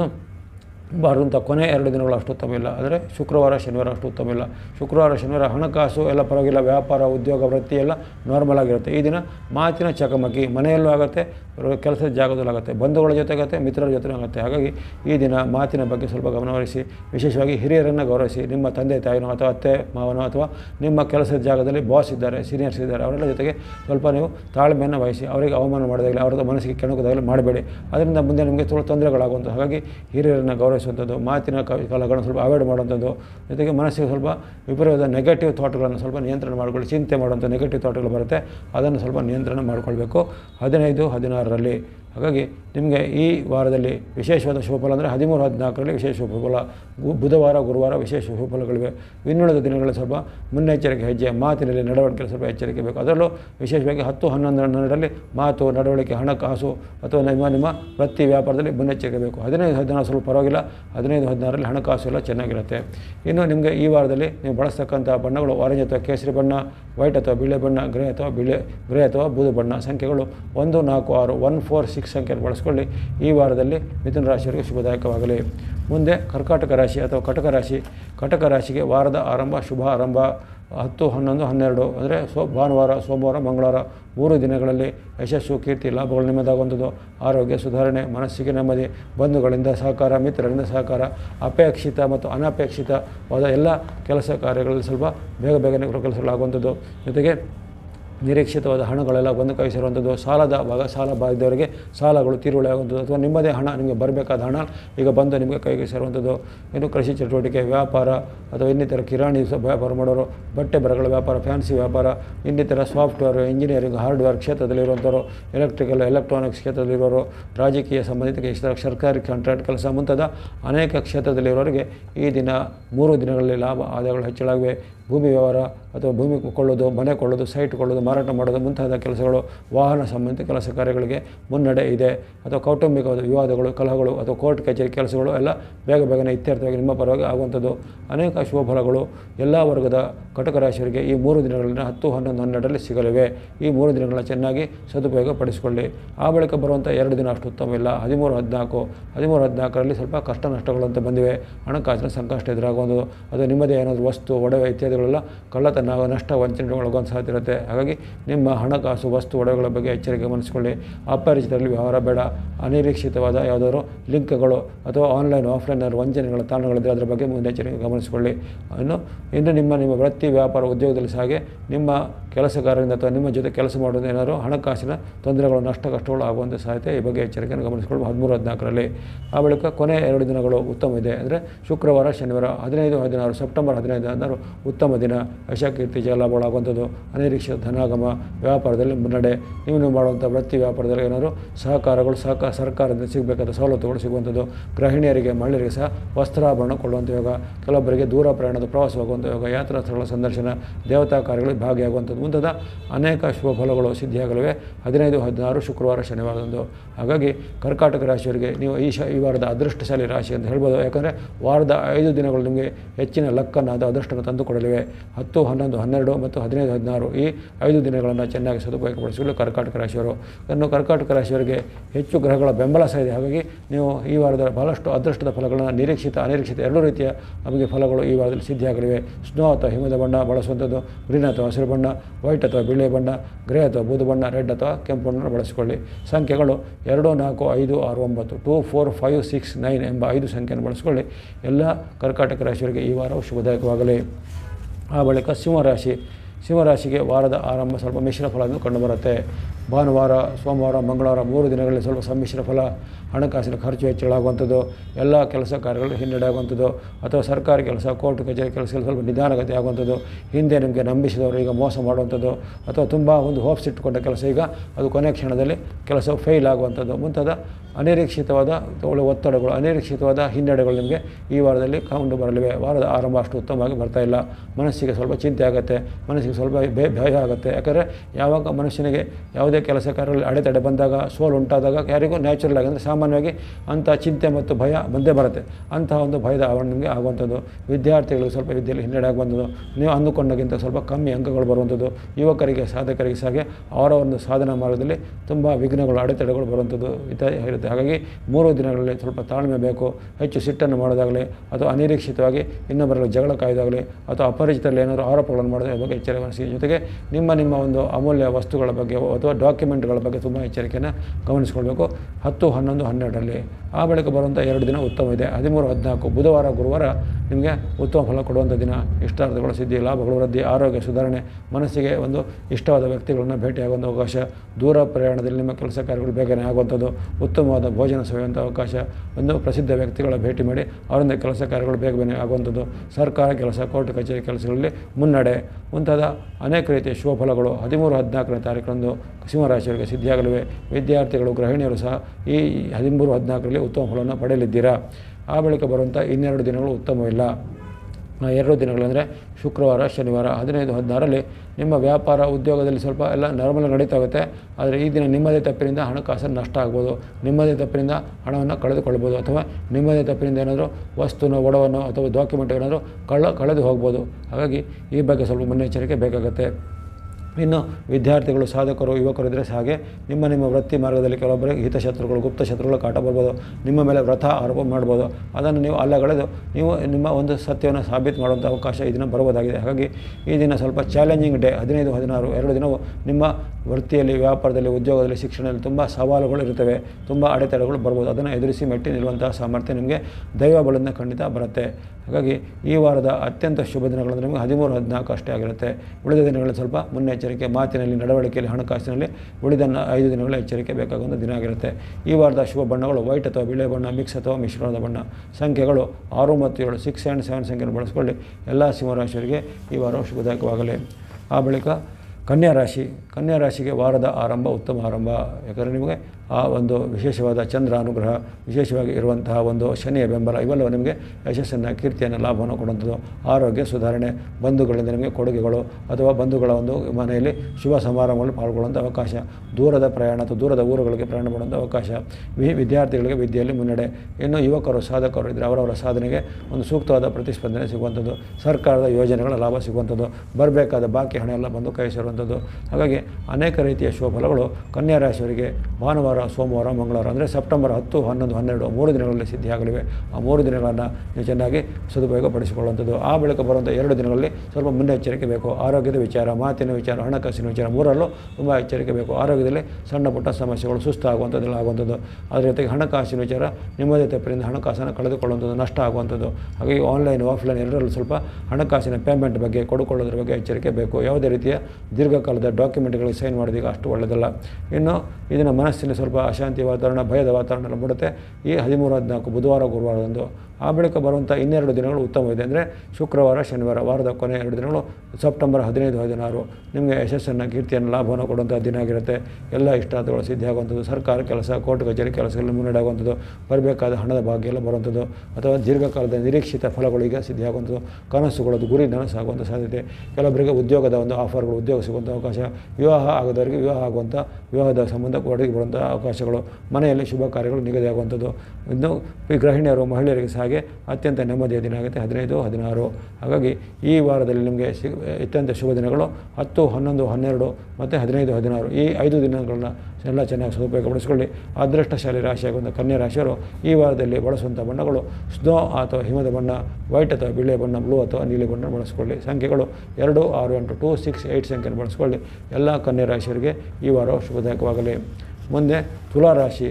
ಬರುವಂಥ ಕೊನೆ ಎರಡು ದಿನಗಳು ಅಷ್ಟು ಉತ್ತಮ ಇಲ್ಲ ಆದರೆ ಶುಕ್ರವಾರ ಶನಿವಾರ ಅಷ್ಟು ಉತ್ತಮ ಇಲ್ಲ ಶುಕ್ರವಾರ ಶನಿವಾರ ಹಣಕಾಸು ಎಲ್ಲ ಪರವಾಗಿಲ್ಲ ವ್ಯಾಪಾರ ಉದ್ಯೋಗ ವೃತ್ತಿ ಎಲ್ಲ ನಾರ್ಮಲ್ ಆಗಿರುತ್ತೆ ಈ ದಿನ ಮಾತಿನ ಚಕಮಕಿ ಮನೆಯಲ್ಲೂ ಆಗುತ್ತೆ ಕೆಲಸದ ಜಾಗದಲ್ಲೂ ಆಗುತ್ತೆ ಬಂಧುಗಳ ಜೊತೆ ಆಗುತ್ತೆ ಮಿತ್ರರ ಜೊತೆ ಆಗುತ್ತೆ ಹಾಗಾಗಿ ಈ ದಿನ ಮಾತಿನ ಬಗ್ಗೆ ಸ್ವಲ್ಪ ಗಮನವಹಿಸಿ ವಿಶೇಷವಾಗಿ ಹಿರಿಯರನ್ನು ಗೌರವಿಸಿ ನಿಮ್ಮ ತಂದೆ ತಾಯಿನೋ ಅಥವಾ ಅತ್ತೆ ಮಾವನೋ ಅಥವಾ ನಿಮ್ಮ ಕೆಲಸದ ಜಾಗದಲ್ಲಿ ಬಾಸ್ ಇದ್ದಾರೆ ಸೀನಿಯರ್ಸ್ ಇದ್ದಾರೆ ಅವರೆಲ್ಲ ಜೊತೆಗೆ ಸ್ವಲ್ಪ ನೀವು ತಾಳ್ಮೆಯನ್ನು ವಹಿಸಿ ಅವರಿಗೆ ಅವಮಾನ ಮಾಡೋದಾಗಲಿ ಅವರ ಮನಸ್ಸಿಗೆ ಕೆಣಕೋದಾಗಲಿ ಮಾಡಬೇಡಿ ಅದರಿಂದ ಮುಂದೆ ನಿಮಗೆ ತುಂಬ ತೊಂದರೆಗಳಾಗುವಂಥದ್ದು ಹಾಗಾಗಿ ಹಿರಿಯರನ್ನು ಗೌರವಿಸುವಂಥದ್ದು ಮಾತಿನ ಕ- ಕಲಗಳನ್ನು ಸ್ವಲ್ಪ ಅವಾಯ್ಡ್ ಮಾಡುವಂಥದ್ದು ಜೊತೆಗೆ ಮನಸ್ಸಿಗೆ ಸ್ವಲ್ಪ ವಿಪರೀತ ನೆಗೆಟಿವ್ ಥಾಟ್ಗಳನ್ನು ಸ್ವಲ್ಪ ನಿಯಂತ್ರಣ ಮಾಡಿಕೊಳ್ಳಿ ಚಿಂತೆ ಮಾಡುವಂಥ ನೆಗೆಟಿವ್ ಥಾಟ್ಗಳು ಬರುತ್ತೆ ಅದನ್ನು ಸ್ವಲ್ಪ ನಿಯಂತ್ರಣ ಮಾಡಿಕೊಳ್ಬೇಕು ಹದಿನೈದು ಹದಿನಾರರಲ್ಲಿ ಹಾಗಾಗಿ ನಿಮಗೆ ಈ ವಾರದಲ್ಲಿ ವಿಶೇಷವಾದ ಶುಭಫಲ ಅಂದರೆ ಹದಿಮೂರು ಹದಿನಾಲ್ಕರಲ್ಲಿ ವಿಶೇಷ ಶುಭಫಲ ಗು- ಬುಧವಾರ ಗುರುವಾರ ವಿಶೇಷ ಶುಭಫಲಗಳಿವೆ ಇನ್ನುಳಿದ ದಿನಗಳಲ್ಲಿ ಸ್ವಲ್ಪ ಮುನ್ನೆಚ್ಚರಿಕೆ ಹೆಜ್ಜೆ ಮಾತಿನಲ್ಲಿ ನಡವಳಿಕೆ ಸ್ವಲ್ಪ ಎಚ್ಚರಿಕೆ ಬೇಕು ಅದರಲ್ಲೂ ವಿಶೇಷವಾಗಿ ಹತ್ತು ಹನ್ನೊಂದು ಹನ್ನೆರಡರಲ್ಲಿ ಮಾತು ನಡವಳಿಕೆ ಹಣಕಾಸು ಅಥವಾ ನಿಮ್ಮ ನಿಮ್ಮ ವೃತ್ತಿ ವ್ಯಾಪಾರದಲ್ಲಿ ಮುನ್ನೆಚ್ಚರಿಕೆ ಬೇಕು ಹದಿನೈದು ಹದಿನಾರು ಸ್ವಲ್ಪ ಪರವಾಗಿಲ್ಲ ಹದಿನೈದು ಹದಿನಾರರಲ್ಲಿ ಹಣಕಾಸು ಎಲ್ಲ ಚೆನ್ನಾಗಿರುತ್ತೆ ಇನ್ನು ನಿಮಗೆ ಈ ವಾರದಲ್ಲಿ ನೀವು ಬಳಸ್ತಕ್ಕಂಥ ಬಣ್ಣಗಳು ಆರೆಂಜ್ ಅಥವಾ ಕೇಸರಿ ಬಣ್ಣ ವೈಟ್ ಅಥವಾ ಬಿಳೆ ಬಣ್ಣ ಗ್ರೇ ಅಥವಾ ಬಿಳೆ ಗ್ರೇ ಅಥವಾ ಬೂದು ಬಣ್ಣ ಸಂಖ್ಯೆಗಳು ಒಂದು ನಾಲ್ಕು ಆರು ಒನ್ ಫೋರ್ ಸಿಕ್ಸ್ ಸಂಖ್ಯೆಯನ್ನು ಬಳಸ್ಕೊಳ್ಳಿ ಈ ವಾರದಲ್ಲಿ ಮಿಥುನ ರಾಶಿಯವರಿಗೆ ಶುಭದಾಯಕವಾಗಲಿ ಮುಂದೆ ಕರ್ಕಾಟಕ ರಾಶಿ ಅಥವಾ ಕಟಕ ರಾಶಿ ಕಟಕ ರಾಶಿಗೆ ವಾರದ ಆರಂಭ ಶುಭ ಆರಂಭ ಹತ್ತು ಹನ್ನೊಂದು ಹನ್ನೆರಡು ಅಂದರೆ ಸೋ ಭಾನುವಾರ ಸೋಮವಾರ ಮಂಗಳವಾರ ಮೂರು ದಿನಗಳಲ್ಲಿ ಯಶಸ್ಸು ಕೀರ್ತಿ ಲಾಭಗಳು ನಿಮ್ಮದಾಗುವಂಥದ್ದು ಆರೋಗ್ಯ ಸುಧಾರಣೆ ಮನಸ್ಸಿಗೆ ನೆಮ್ಮದಿ ಬಂಧುಗಳಿಂದ ಸಹಕಾರ ಮಿತ್ರರಿಂದ ಸಹಕಾರ ಅಪೇಕ್ಷಿತ ಮತ್ತು ಅನಪೇಕ್ಷಿತವಾದ ಎಲ್ಲ ಕೆಲಸ ಕಾರ್ಯಗಳಲ್ಲಿ ಸ್ವಲ್ಪ ಬೇಗ ಬೇಗನೆ ಕೆಲಸಗಳಾಗುವಂಥದ್ದು ಜೊತೆಗೆ ನಿರೀಕ್ಷಿತವಾದ ಹಣಗಳೆಲ್ಲ ಬಂದು ಕೈ ಸೇರುವಂಥದ್ದು ಸಾಲದ ಭಾಗ ಸಾಲ ಬಾಧಿದವರಿಗೆ ಸಾಲಗಳು ತೀರುವಳಿ ಆಗುವಂಥದ್ದು ಅಥವಾ ನಿಮ್ಮದೇ ಹಣ ನಿಮಗೆ ಬರಬೇಕಾದ ಹಣ ಈಗ ಬಂದು ನಿಮಗೆ ಕೈಗೆ ಸೇರುವಂಥದ್ದು ಇನ್ನು ಕೃಷಿ ಚಟುವಟಿಕೆ ವ್ಯಾಪಾರ ಅಥವಾ ಇನ್ನಿತರ ಕಿರಾಣಿ ಸ- ವ್ಯಾಪಾರ ಮಾಡೋರು ಬಟ್ಟೆ ಬರಗಳ ವ್ಯಾಪಾರ ಫ್ಯಾನ್ಸಿ ವ್ಯಾಪಾರ ಇನ್ನಿತರ ಸಾಫ್ಟ್ವೇರ್ ಇಂಜಿನಿಯರಿಂಗ್ ಹಾರ್ಡ್ವೇರ್ ಕ್ಷೇತ್ರದಲ್ಲಿರುವಂಥವ್ರು ಎಲೆಕ್ಟ್ರಿಕಲ್ ಎಲೆಕ್ಟ್ರಾನಿಕ್ಸ್ ಕ್ಷೇತ್ರದಲ್ಲಿರೋರು ರಾಜಕೀಯ ಸಂಬಂಧಿತ ಕೆಲಸ ಸರ್ಕಾರಿ ಕಾಂಟ್ರಾಕ್ಟ್ ಕೆಲಸ ಮುಂತಾದ ಅನೇಕ ಕ್ಷೇತ್ರದಲ್ಲಿರೋರಿಗೆ ಈ ದಿನ ಮೂರು ದಿನಗಳಲ್ಲಿ ಲಾಭ ಆದಾಯಗಳು ಹೆಚ್ಚಳಾಗಿವೆ ಭೂಮಿ ವ್ಯವಹಾರ ಅಥವಾ ಭೂಮಿ ಕೊಳ್ಳೋದು ಮನೆ ಕೊಳ್ಳೋದು ಸೈಟ್ ಕೊಳ್ಳೋದು ಮಾರಾಟ ಮಾಡೋದು ಮುಂತಾದ ಕೆಲಸಗಳು ವಾಹನ ಸಂಬಂಧಿತ ಕೆಲಸ ಕಾರ್ಯಗಳಿಗೆ ಮುನ್ನಡೆ ಇದೆ ಅಥವಾ ಕೌಟುಂಬಿಕವಾದ ವಿವಾದಗಳು ಕಲಹಗಳು ಅಥವಾ ಕೋರ್ಟ್ ಕಚೇರಿ ಕೆಲಸಗಳು ಎಲ್ಲ ಬೇಗ ಬೇಗನೆ ಇತ್ಯರ್ಥವಾಗಿ ನಿಮ್ಮ ಪರವಾಗಿ ಆಗುವಂಥದ್ದು ಅನೇಕ ಶುಭ ಫಲಗಳು ಎಲ್ಲ ವರ್ಗದ ಕಟಕ ರಾಶಿಯವರಿಗೆ ಈ ಮೂರು ದಿನಗಳಲ್ಲಿ ಹತ್ತು ಹನ್ನೊಂದು ಹನ್ನೆರಡರಲ್ಲಿ ಸಿಗಲಿವೆ ಈ ಮೂರು ದಿನಗಳನ್ನ ಚೆನ್ನಾಗಿ ಸದುಪಯೋಗ ಪಡಿಸಿಕೊಳ್ಳಿ ಆ ಬಳಿಕ ಬರುವಂಥ ಎರಡು ದಿನ ಅಷ್ಟು ಉತ್ತಮವಿಲ್ಲ ಹದಿಮೂರು ಹದಿನಾಲ್ಕು ಹದಿಮೂರು ಹದಿನಾಲ್ಕರಲ್ಲಿ ಸ್ವಲ್ಪ ಕಷ್ಟ ನಷ್ಟಗಳು ಅಂತ ಬಂದಿವೆ ಹಣಕಾಸಿನ ಸಂಕಷ್ಟ ಎದುರಾಗುವುದು ಅದು ನಿಮ್ಮದೇ ಏನಾದರೂ ವಸ್ತು ಒಡವೆ ಇತ್ಯಾದಿಗಳೆಲ್ಲ ಕಳ್ಳತನ ನಷ್ಟ ವಂಚನೆಗೊಳಗುವಂಥ ಸಾಧ್ಯತೆ ಇರುತ್ತೆ ಹಾಗಾಗಿ ನಿಮ್ಮ ಹಣಕಾಸು ವಸ್ತು ಒಡವೆಗಳ ಬಗ್ಗೆ ಎಚ್ಚರಿಕೆ ಗಮನಿಸಿಕೊಳ್ಳಿ ಅಪರಿಚಿತರಲ್ಲಿ ವ್ಯವಹಾರ ಬೇಡ ಅನಿರೀಕ್ಷಿತವಾದ ಯಾವುದಾದ್ರು ಲಿಂಕ್ಗಳು ಅಥವಾ ಆನ್ಲೈನ್ ಆಫ್ಲೈನ್ ವಂಚನೆಗಳ ತಾಣಗಳಿದ್ದರೆ ಅದರ ಬಗ್ಗೆ ಮುನ್ನೆಚ್ಚರಿಕೆ ಗಮನಿಸಿಕೊಳ್ಳಿ ಇನ್ನು ಇನ್ನು ನಿಮ್ಮ ನಿಮ್ಮ ವೃತ್ತಿ ವ್ಯಾಪಾರ ಉದ್ಯೋಗದಲ್ಲಿ ಸಹ ಹಾಗೆ ನಿಮ್ಮ ಕೆಲಸಗಾರರಿಂದ ಅಥವಾ ನಿಮ್ಮ ಜೊತೆ ಕೆಲಸ ಮಾಡೋದು ಏನಾದರೂ ಹಣಕಾಸಿನ ತೊಂದರೆಗಳು ನಷ್ಟ ಕಷ್ಟಗಳು ಆಗುವಂಥ ಸಾಧ್ಯತೆ ಈ ಬಗ್ಗೆ ಎಚ್ಚರಿಕೆಯನ್ನು ಗಮನಿಸಿಕೊಳ್ಳಿ ಹದಿಮೂರು ಹದಿನಾಲ್ಕರಲ್ಲಿ ಆ ಬಳಿಕ ಕೊನೆ ಎರಡು ದಿನಗಳು ಉತ್ತಮ ಇದೆ ಅಂದರೆ ಶುಕ್ರವಾರ ಶನಿವಾರ ಹದಿನೈದು ಹದಿನಾರು ಸೆಪ್ಟೆಂಬರ್ ಹದಿನೈದು ಹದಿನಾರು ಉತ್ತಮ ದಿನ ಯಶಕೀರ್ತಿ ಜಯಲಾಭಗಳಾಗುವಂಥದ್ದು ಅನಿರೀಕ್ಷಿತ ಧನಾಗಮ ವ್ಯಾಪಾರದಲ್ಲಿ ಮುನ್ನಡೆ ನೀವು ನೀವು ಮಾಡುವಂಥ ವೃತ್ತಿ ವ್ಯಾಪಾರದಲ್ಲಿ ಏನಾದರೂ ಸಹಕಾರಗಳು ಸಹಕಾರ ಸರ್ಕಾರದಿಂದ ಸಿಗಬೇಕಾದ ಸವಲತ್ತುಗಳು ಸಿಗುವಂಥದ್ದು ಗೃಹಿಣಿಯರಿಗೆ ಮಹಿಳೆಯರಿಗೆ ಸಹ ವಸ್ತ್ರಾಭರಣ ಕೊಳ್ಳುವಂಥ ಯೋಗ ಕೆಲವೊಬ್ಬರಿಗೆ ದೂರ ಪ್ರಯಾಣದ ಪ್ರವಾಸವಾಗುವಂಥ ಯೋಗ ಯಾತ್ರಾ ಸ್ಥಳಗಳ ಸಂದರ್ಶನ ದೇವತಾ ಕಾರ್ಯಗಳಲ್ಲಿ ಭಾಗಿಯಾಗುವಂಥದ್ದು ಮುಂತಾದ ಅನೇಕ ಶುಭ ಫಲಗಳು ಸಿದ್ಧಿಯಾಗಲಿವೆ ಹದಿನೈದು ಹದಿನಾರು ಶುಕ್ರವಾರ ಶನಿವಾರದಂದು ಹಾಗಾಗಿ ಕರ್ಕಾಟಕ ರಾಶಿಯವರಿಗೆ ನೀವು ಈ ಶ ಈ ವಾರದ ಅದೃಷ್ಟಶಾಲಿ ರಾಶಿ ಅಂತ ಹೇಳ್ಬೋದು ಯಾಕಂದರೆ ವಾರದ ಐದು ದಿನಗಳು ನಿಮಗೆ ಹೆಚ್ಚಿನ ಲಕ್ಕನ್ನು ಅದು ಅದೃಷ್ಟವನ್ನು ತಂದುಕೊಡಲಿವೆ ಹತ್ತು ಹನ್ನೊಂದು ಹನ್ನೆರಡು ಮತ್ತು ಹದಿನೈದು ಹದಿನಾರು ಈ ಐದು ದಿನಗಳನ್ನು ಚೆನ್ನಾಗಿ ಸದುಪಯೋಗಪಡಿಸಲು ಕರ್ಕಾಟಕ ರಾಶಿಯವರು ಇನ್ನು ಕರ್ಕಾಟಕ ರಾಶಿಯವರಿಗೆ ಹೆಚ್ಚು ಗ್ರಹಗಳ ಬೆಂಬಲ ಸಹ ಇದೆ ಹಾಗಾಗಿ ನೀವು ಈ ವಾರದ ಬಹಳಷ್ಟು ಅದೃಷ್ಟದ ಫಲಗಳನ್ನು ನಿರೀಕ್ಷಿತ ಅನಿರೀಕ್ಷಿತ ಎರಡೂ ರೀತಿಯ ನಮಗೆ ಫಲಗಳು ಈ ವಾರದಲ್ಲಿ ಸಿದ್ಧಿಯಾಗಲಿವೆ ಸ್ನೋ ಅಥವಾ ಹಿಮದ ಬಣ್ಣ ಬಳಸುವಂಥದ್ದು ಗ್ರೀನ್ ಅಥವಾ ಹಸಿರು ಬಣ್ಣ ವೈಟ್ ಅಥವಾ ಬಿಳಿ ಬಣ್ಣ ಗ್ರೇ ಅಥವಾ ಬೂದು ಬಣ್ಣ ರೆಡ್ ಅಥವಾ ಕೆಂಪು ಬಣ್ಣವನ್ನು ಬಳಸಿಕೊಳ್ಳಿ ಸಂಖ್ಯೆಗಳು ಎರಡು ನಾಲ್ಕು ಐದು ಆರು ಒಂಬತ್ತು two four five six nine ಎಂಬ ಐದು ಸಂಖ್ಯೆಯನ್ನು ಬಳಸಿಕೊಳ್ಳಿ ಎಲ್ಲ ಕರ್ಕಾಟಕ ರಾಶಿಯವರಿಗೆ ಈ ವಾರವು ಶುಭದಾಯಕವಾಗಲಿ ಆ ಬಳಿಕ ಸಿಂಹರಾಶಿ ಸಿಂಹರಾಶಿಗೆ ವಾರದ ಆರಂಭ ಸ್ವಲ್ಪ ಮಿಶ್ರ ಫಲವನ್ನು ಕಂಡುಬರುತ್ತೆ ಭಾನುವಾರ ಸೋಮವಾರ ಮಂಗಳವಾರ ಮೂರು ದಿನಗಳಲ್ಲಿ ಸ್ವಲ್ಪ ಸಮ್ಮಿಶ್ರ ಫಲ ಹಣಕಾಸಿನ ಖರ್ಚು ಹೆಚ್ಚಳ ಆಗುವಂಥದ್ದು ಎಲ್ಲ ಕೆಲಸ ಕಾರ್ಯಗಳು ಹಿನ್ನಡೆ ಆಗುವಂಥದ್ದು ಅಥವಾ ಸರ್ಕಾರಿ ಕೆಲಸ ಕೋರ್ಟ್ ಕಚೇರಿ ಕೆಲಸಗಳು ಸ್ವಲ್ಪ ನಿಧಾನಗತಿ ಆಗುವಂಥದ್ದು ಹಿಂದೆ ನಿಮಗೆ ನಂಬಿಸಿದವರು ಈಗ ಮೋಸ ಮಾಡುವಂಥದ್ದು ಅಥವಾ ತುಂಬ ಒಂದು ಹೋಪ್ಸ್ ಇಟ್ಟುಕೊಂಡ ಕೆಲಸ ಈಗ ಅದು ಕೊನೆ ಕ್ಷಣದಲ್ಲಿ ಕೆಲಸ ಫೇಲ್ ಆಗುವಂಥದ್ದು ಮುಂತಾದ ಅನಿರೀಕ್ಷಿತವಾದ ಒಳ್ಳೆ ಒತ್ತಡಗಳು ಅನಿರೀಕ್ಷಿತವಾದ ಹಿನ್ನಡೆಗಳು ನಿಮಗೆ ಈ ವಾರದಲ್ಲಿ ಕಂಡು ಬರಲಿವೆ ವಾರದ ಆರಂಭ ಅಷ್ಟು ಉತ್ತಮವಾಗಿ ಬರ್ತಾ ಇಲ್ಲ ಮನಸ್ಸಿಗೆ ಸ್ವಲ್ಪ ಚಿಂತೆ ಆಗುತ್ತೆ ಮನಸ್ಸಿಗೆ ಸ್ವಲ್ಪ ಭಯ ಭಯ ಆಗುತ್ತೆ ಯಾಕಂದರೆ ಯಾವಾಗ ಮನುಷ್ಯನಿಗೆ ಯಾವುದೇ ಕೆಲಸ ಕಾರ್ಯಗಳಲ್ಲಿ ಅಡೆತಡೆ ಬಂದಾಗ ಸೋಲು ಉಂಟಾದಾಗ ಯಾರಿಗೂ ನ್ಯಾಚುರಲ್ ಆಗಿ ಅಂದರೆ ಸಾಮಾನ್ಯವಾಗಿ ಅಂಥ ಚಿಂತೆ ಮತ್ತು ಭಯ ಬಂದೇ ಬರುತ್ತೆ ಅಂತಹ ಒಂದು ಭಯದ ಆವರಣ ನಿಮಗೆ ಆಗುವಂಥದ್ದು ವಿದ್ಯಾರ್ಥಿಗಳಿಗೆ ಸ್ವಲ್ಪ ವಿದ್ಯೆಯಲ್ಲಿ ಹಿನ್ನಡೆ ಆಗುವಂಥದ್ದು ನೀವು ಅಂದುಕೊಂಡಕ್ಕಿಂತ ಸ್ವಲ್ಪ ಕಮ್ಮಿ ಅಂಕಗಳು ಬರುವಂಥದ್ದು ಯುವಕರಿಗೆ ಸಾಧಕರಿಗೆ ಸಹ ಅವರ ಒಂದು ಸಾಧನಾ ಮಾರ್ಗದಲ್ಲಿ ತುಂಬ ವಿಘ್ನಗಳು ಅಡೆತಡೆಗಳು ಬರುವಂಥದ್ದು ಇತ ಇರುತ್ತೆ ಹಾಗಾಗಿ ಮೂರು ದಿನಗಳಲ್ಲಿ ಸ್ವಲ್ಪ ತಾಳ್ಮೆ ಬೇಕು ಹೆಚ್ಚು ಸಿಟ್ಟನ್ನು ಮಾಡೋದಾಗಲಿ ಅಥವಾ ಅನಿರೀಕ್ಷಿತವಾಗಿ ಇನ್ನೊಬ್ಬರಲ್ಲಿ ಜಗಳ ಕಾಯೋದಾಗಲಿ ಅಥವಾ ಅಪರಿಚಿತರಲ್ಲಿ ಏನಾದರೂ ಆರೋಪಗಳನ್ನು ಮಾಡೋದ್ರ ಬಗ್ಗೆ ಎಚ್ಚರಿಕೆ ವಹಿಸಿ ಜೊತೆಗೆ ನಿಮ್ಮ ನಿಮ್ಮ ಒಂದು ಅಮೂಲ್ಯ ವಸ್ತುಗಳ ಬಗ್ಗೆ ಅಥವಾ ಡಾಕ್ಯುಮೆಂಟ್ಗಳ ಬಗ್ಗೆ ತುಂಬ ಎಚ್ಚರಿಕೆಯನ್ನು ಗಮನಿಸಿಕೊಳ್ಬೇಕು ಹತ್ತು ಹನ್ನೊಂದು ಹನ್ನೆರಡರಲ್ಲಿ ಆ ಬಳಿಕ ಬರುವಂಥ ಎರಡು ದಿನ ಉತ್ತಮ ಇದೆ ಹದಿಮೂರು ಹದಿನಾಲ್ಕು ಬುಧವಾರ ಗುರುವಾರ ನಿಮಗೆ ಉತ್ತಮ ಫಲ ಕೊಡುವಂಥ ದಿನ ಇಷ್ಟಾರ್ಥಗಳು ಸಿದ್ಧಿ ಲಾಭಗಳು ವೃದ್ಧಿ ಆರೋಗ್ಯ ಸುಧಾರಣೆ ಮನಸ್ಸಿಗೆ ಒಂದು ಇಷ್ಟವಾದ ವ್ಯಕ್ತಿಗಳನ್ನು ಭೇಟಿಯಾಗುವಂಥ ಅವಕಾಶ ದೂರ ಪ್ರಯಾಣದಲ್ಲಿ ನಿಮ್ಮ ಕೆಲಸ ಕಾರ್ಯಗಳು ಬೇಗನೆ ಆಗುವಂಥದ್ದು ಉತ್ತಮವಾದ ಭೋಜನ ಸವಿಯುವಂಥ ಅವಕಾಶ ಒಂದು ಪ್ರಸಿದ್ಧ ವ್ಯಕ್ತಿಗಳ ಭೇಟಿ ಮಾಡಿ ಅವರಿಂದ ಕೆಲಸ ಕಾರ್ಯಗಳು ಬೇಗ ಬೇಗನೆ ಆಗುವಂಥದ್ದು ಸರ್ಕಾರ ಕೆಲಸ ಕೋರ್ಟ್ ಕಚೇರಿ ಕೆಲಸಗಳಲ್ಲಿ ಮುನ್ನಡೆ ಮುಂತಾದ ಅನೇಕ ರೀತಿಯ ಶುಭ ಫಲಗಳು ಹದಿಮೂರು ಹದಿನಾಲ್ಕನೇ ತಾರೀಕರಂದು ಸಿಂಹರಾಶಿಯವರಿಗೆ ಸಿದ್ಧಿಯಾಗಲಿವೆ ವಿದ್ಯಾರ್ಥಿಗಳು ಗೃಹಿಣಿಯರು ಸಹ ಈ ಹದಿಮೂರು ಹದಿನಾಲ್ಕರಲ್ಲಿ ಉತ್ತಮ ಫಲವನ್ನು ಪಡೆಯಲಿದ್ದೀರಾ ಆ ಬಳಿಕ ಬರುವಂಥ ಇನ್ನೆರಡು ದಿನಗಳು ಉತ್ತಮವಿಲ್ಲ ಆ ಎರಡು ದಿನಗಳಂದರೆ ಶುಕ್ರವಾರ ಶನಿವಾರ ಹದಿನೈದು ಹದಿನಾರರಲ್ಲಿ ನಿಮ್ಮ ವ್ಯಾಪಾರ ಉದ್ಯೋಗದಲ್ಲಿ ಸ್ವಲ್ಪ ಎಲ್ಲ ನಾರ್ಮಲ್ ನಡೀತಾ ಹೋಗುತ್ತೆ ಆದರೆ ಈ ದಿನ ನಿಮ್ಮದೇ ತಪ್ಪಿನಿಂದ ಹಣಕಾಸನ್ನು ನಷ್ಟ ಆಗ್ಬೋದು ನಿಮ್ಮದೇ ತಪ್ಪಿನಿಂದ ಹಣವನ್ನು ಕಳೆದುಕೊಳ್ಬೋದು ಅಥವಾ ನಿಮ್ಮದೇ ತಪ್ಪಿನಿಂದ ಏನಾದರೂ ವಸ್ತುನೋ ಒಡವನ್ನು ಅಥವಾ ಡಾಕ್ಯುಮೆಂಟ್ ಏನಾದರೂ ಕಳ್ಳ ಕಳೆದು ಹೋಗ್ಬೋದು ಹಾಗಾಗಿ ಈ ಬಗ್ಗೆ ಸ್ವಲ್ಪ ಮುನ್ನೆಚ್ಚರಿಕೆ ಬೇಕಾಗುತ್ತೆ ಇನ್ನು ವಿದ್ಯಾರ್ಥಿಗಳು ಸಾಧಕರು ಯುವಕರು ಇದ್ದರೆ ಸಹ ಹಾಗೆ ನಿಮ್ಮ ನಿಮ್ಮ ವೃತ್ತಿ ಮಾರ್ಗದಲ್ಲಿ ಕೆಲವೊಬ್ಬರಿಗೆ ಹಿತಶತ್ರುಗಳು ಗುಪ್ತ ಶತ್ರುಗಳು ಕಾಟ ಬರ್ಬೋದು ನಿಮ್ಮ ಮೇಲೆ ವ್ರತ ಆರೋಪ ಮಾಡ್ಬೋದು ಅದನ್ನು ನೀವು ಅಲ್ಲಗಳೆದು ನೀವು ನಿಮ್ಮ ಒಂದು ಸತ್ಯವನ್ನು ಸಾಬೀತು ಮಾಡುವಂಥ ಅವಕಾಶ ಈ ದಿನ ಬರ್ಬೋದಾಗಿದೆ ಹಾಗಾಗಿ ಈ ದಿನ ಸ್ವಲ್ಪ ಚಾಲೆಂಜಿಂಗ್ ಡೇ ಹದಿನೈದು ಹದಿನಾರು ಎರಡು ದಿನವು ನಿಮ್ಮ ವೃತ್ತಿಯಲ್ಲಿ ವ್ಯಾಪಾರದಲ್ಲಿ ಉದ್ಯೋಗದಲ್ಲಿ ಶಿಕ್ಷಣದಲ್ಲಿ ತುಂಬ ಸವಾಲುಗಳು ಇರುತ್ತವೆ ತುಂಬ ಅಡೆತಡೆಗಳು ಬರ್ಬೋದು ಅದನ್ನು ಎದುರಿಸಿ ಮೆಟ್ಟಿ ನಿಲ್ಲುವಂತಹ ಸಾಮರ್ಥ್ಯ ನಿಮಗೆ ದೈವ ಬಲದಿಂದ ಖಂಡಿತ ಬರುತ್ತೆ ಹಾಗಾಗಿ ಈ ವಾರದ ಅತ್ಯಂತ ಶುಭ ದಿನಗಳಂದರೆ ನಿಮಗೆ ಹದಿಮೂರು ಹದಿನಾಲ್ಕು ಅಷ್ಟೇ ಆಗಿರುತ್ತೆ ಉಳಿದ ದಿನಗಳಲ್ಲಿ ಸ್ವಲ್ಪ ಮುನ್ನೆಚ್ಚರಿಕೆ ಮಾತಿನಲ್ಲಿ ನಡವಳಿಕೆಯಲ್ಲಿ ಹಣಕಾಸಿನಲ್ಲಿ ಉಳಿದ ನ- ಐದು ದಿನಗಳ ಎಚ್ಚರಿಕೆ ಬೇಕಾಗುವಂಥ ದಿನ ಆಗಿರುತ್ತೆ ಈ ವಾರದ ಶುಭ ಬಣ್ಣಗಳು ವೈಟ್ ಅಥವಾ ಬಿಳೆ ಬಣ್ಣ ಮಿಕ್ಸ್ ಅಥವಾ ಮಿಶ್ರಣದ ಬಣ್ಣ ಸಂಖ್ಯೆಗಳು ಆರು ಮತ್ತು ಏಳು ಸಿಕ್ಸ್ ಆ್ಯಂಡ್ ಸೆವೆನ್ ಸಂಖ್ಯೆಯನ್ನು ಬಳಸಿಕೊಳ್ಳಿ ಎಲ್ಲ ಸಿಂಹರಾಶಿಯವರಿಗೆ ಈ ವಾರವು ಶುಭದಾಯಕವಾಗಲಿ ಆ ಬಳಿಕ ಕನ್ಯಾ ರಾಶಿ ಕನ್ಯಾ ರಾಶಿಗೆ ವಾರದ ಆರಂಭ ಉತ್ತಮ ಆರಂಭ ಯಾಕಂದರೆ ನಿಮಗೆ ಆ ಒಂದು ವಿಶೇಷವಾದ ಚಂದ್ರ ಅನುಗ್ರಹ ವಿಶೇಷವಾಗಿ ಇರುವಂತಹ ಒಂದು ಶನಿಯ ಬೆಂಬಲ ಇವೆಲ್ಲವೂ ನಿಮಗೆ ಯಶಸ್ಸನ್ನು ಕೀರ್ತಿಯನ್ನು ಲಾಭವನ್ನು ಕೊಡುವಂಥದ್ದು ಆರೋಗ್ಯ ಸುಧಾರಣೆ ಬಂಧುಗಳಿಂದ ನಿಮಗೆ ಕೊಡುಗೆಗಳು ಅಥವಾ ಬಂಧುಗಳ ಒಂದು ಮನೆಯಲ್ಲಿ ಶುಭ ಸಮಾರಂಭಗಳು ಪಾಲ್ಗೊಳ್ಳುವಂಥ ಅವಕಾಶ ದೂರದ ಪ್ರಯಾಣ ಅಥವಾ ದೂರದ ಊರುಗಳಿಗೆ ಪ್ರಯಾಣ ಮಾಡುವಂಥ ಅವಕಾಶ ವಿ ವಿದ್ಯಾರ್ಥಿಗಳಿಗೆ ವಿದ್ಯೆಯಲ್ಲಿ ಮುನ್ನಡೆ ಇನ್ನು ಯುವಕರು ಸಾಧಕರು ಇದ್ದರೆ ಅವರವರ ಸಾಧನೆಗೆ ಒಂದು ಸೂಕ್ತವಾದ ಪ್ರತಿಸ್ಪಂದನೆ ಸಿಗುವಂಥದ್ದು ಸರ್ಕಾರದ ಯೋಜನೆಗಳ ಲಾಭ ಸಿಗುವಂಥದ್ದು ಬರಬೇಕಾದ ಬಾಕಿ ಹಣ ಎಲ್ಲ ಬಂದು ಕೈ ಸೇರುವಂಥದ್ದು ಹಾಗಾಗಿ ಅನೇಕ ರೀತಿಯ ಶುಭ ಫಲಗಳು ಕನ್ಯಾ ರಾಶಿಯವರಿಗೆ ಭಾನುವಾರ ಭಾನುವಾರ ಸೋಮವಾರ ಮಂಗಳವಾರ ಅಂದರೆ ಸೆಪ್ಟೆಂಬರ್ ಹತ್ತು ಹನ್ನೊಂದು ಹನ್ನೆರಡು ಮೂರು ದಿನಗಳಲ್ಲಿ ಸಿದ್ಧಿಯಾಗಲಿವೆ ಆ ಮೂರು ದಿನಗಳನ್ನು ನೀವು ಚೆನ್ನಾಗಿ ಸದುಪಯೋಗ ಪಡಿಸಿಕೊಳ್ಳುವಂಥದ್ದು ಆ ಬಳಿಕ ಬರುವಂಥ ಎರಡು ದಿನಗಳಲ್ಲಿ ಸ್ವಲ್ಪ ಮುನ್ನೆಚ್ಚರಿಕೆ ಬೇಕು ಆರೋಗ್ಯದ ವಿಚಾರ ಮಾತಿನ ವಿಚಾರ ಹಣಕಾಸಿನ ವಿಚಾರ ಮೂರಲ್ಲೂ ತುಂಬ ಎಚ್ಚರಿಕೆ ಬೇಕು ಆರೋಗ್ಯದಲ್ಲಿ ಸಣ್ಣ ಪುಟ್ಟ ಸಮಸ್ಯೆಗಳು ಸುಸ್ತಾಗುವಂಥದ್ದೆಲ್ಲ ಆಗುವಂಥದ್ದು ಅದರ ಜೊತೆಗೆ ಹಣಕಾಸಿನ ವಿಚಾರ ನಿಮ್ಮದೇ ತಪ್ಪಿನಿಂದ ಹಣಕಾಸನ್ನು ಕಳೆದುಕೊಳ್ಳುವಂಥದ್ದು ನಷ್ಟ ಆಗುವಂಥದ್ದು ಹಾಗಾಗಿ ಆನ್ಲೈನ್ ಆಫ್ಲೈನ್ ಎರಡರಲ್ಲೂ ಸ್ವಲ್ಪ ಹಣಕಾಸಿನ ಪೇಮೆಂಟ್ ಬಗ್ಗೆ ಕೊಡುಕೊಳ್ಳೋದ್ರ ಬಗ್ಗೆ ಎಚ್ಚರಿಕೆ ಬೇಕು ಯಾವುದೇ ರೀತಿಯ ದೀರ್ಘಕಾಲದ ಡಾಕ್ಯುಮೆಂಟ್ಗಳಿಗೆ ಸೈನ್ ಮಾಡೋದೀಗ ಅಷ್ಟು ಒಳ್ಳೆಯದಲ್ಲ ಇನ್ನು ಇದನ್ನು ಮನಸ್ಸಿನ ಸ್ವಲ್ಪ ಅಶಾಂತಿ ವಾತಾವರಣ ಭಯದ ವಾತಾವರಣ ಎಲ್ಲ ಮೂಡುತ್ತೆ ಈ ಹದಿಮೂರು ಹದಿನಾಲ್ಕು ಬುಧವಾರ ಗುರುವಾರದಂದು ಆ ಬಳಿಕ ಬರುವಂಥ ಇನ್ನೆರಡು ದಿನಗಳು ಉತ್ತಮವಿದೆ ಅಂದರೆ ಶುಕ್ರವಾರ ಶನಿವಾರ ವಾರದ ಕೊನೆ ಎರಡು ದಿನಗಳು ಸೆಪ್ಟೆಂಬರ್ ಹದಿನೈದು ಹದಿನಾರು ನಿಮಗೆ ಯಶಸ್ಸನ್ನು ಕೀರ್ತಿಯನ್ನು ಲಾಭವನ್ನು ಕೊಡುವಂಥ ದಿನ ಆಗಿರುತ್ತೆ ಎಲ್ಲ ಇಷ್ಟಾರ್ಥಗಳು ಸಿದ್ಧಿಯಾಗುವಂಥದ್ದು ಸರ್ಕಾರ ಕೆಲಸ ಕೋರ್ಟ್ ಕಚೇರಿ ಕೆಲಸಗಳಲ್ಲಿ ಮುನ್ನಡೆ ಆಗುವಂಥದ್ದು ಬರಬೇಕಾದ ಹಣದ ಭಾಗ್ಯ ಎಲ್ಲ ಬರುವಂಥದ್ದು ಅಥವಾ ದೀರ್ಘಕಾಲದ ನಿರೀಕ್ಷಿತ ಫಲಗಳು ಈಗ ಸಿದ್ಧಿಯಾಗುವಂಥದ್ದು ಕನಸುಗಳದ್ದು ಗುರಿ ನನಸಾಗುವಂಥ ಸಾಧ್ಯತೆ ಕೆಲವೊಬ್ಬರಿಗೆ ಉದ್ಯೋಗದ ಒಂದು ಆಫರ್ಗಳು ಉದ್ಯೋಗ ಸಿಗುವಂಥ ಅವಕಾಶ ವಿವಾಹ ಆಗದವರಿಗೆ ವಿವಾಹ ಆಗುವಂಥ ವಿವಾಹದ ಸಂಬಂಧ ಒದಗಿ ಬರುವಂಥ ಅವಕಾಶಗಳು ಮನೆಯಲ್ಲಿ ಶುಭ ಕಾರ್ಯಗಳು ನಿಗದಿಯಾಗುವಂಥದ್ದು ಇನ್ನು ಈ ಗೃಹಿಣಿಯರು ಮಹಿಳೆಯರಿಗೆ ಸಹ ಹಾಗೆ ಅತ್ಯಂತ ನೆಮ್ಮದಿಯ ದಿನ ಆಗುತ್ತೆ ಹದಿನೈದು ಹದಿನಾರು ಹಾಗಾಗಿ ಈ ವಾರದಲ್ಲಿ ನಿಮಗೆ ಸಿ ಅತ್ಯಂತ ಶುಭ ದಿನಗಳು ಹತ್ತು ಹನ್ನೊಂದು ಹನ್ನೆರಡು ಮತ್ತು ಹದಿನೈದು ಹದಿನಾರು ಈ ಐದು ದಿನಗಳನ್ನ ಎಲ್ಲ ಚೆನ್ನಾಗಿ ಸದುಪಯೋಗಪಡಿಸಿಕೊಳ್ಳಿ ಅದೃಷ್ಟಶಾಲಿ ರಾಶಿಯಾಗುವಂಥ ಕನ್ಯಾ ರಾಶಿಯವರು ಈ ವಾರದಲ್ಲಿ ಬಳಸುವಂಥ ಬಣ್ಣಗಳು ಸ್ನೋ ಅಥವಾ ಹಿಮದ ಬಣ್ಣ ವೈಟ್ ಅಥವಾ ಬಿಳಿಯ ಬಣ್ಣ ಬ್ಲೂ ಅಥವಾ ನೀಲಿ ಬಣ್ಣ ಬಳಸಿಕೊಳ್ಳಿ ಸಂಖ್ಯೆಗಳು ಎರಡು ಆರು ಎಂಟು ಟೂ ಸಿಕ್ಸ್ ಏಯ್ಟ್ ಸಂಖ್ಯೆಯನ್ನು ಬಳಸಿಕೊಳ್ಳಿ ಎಲ್ಲ ಕನ್ಯಾ ರಾಶಿಯವರಿಗೆ ಈ ವಾರ ಶುಭದಾಯಕವಾಗಲಿ ಮುಂದೆ ತುಲಾ ರಾಶಿ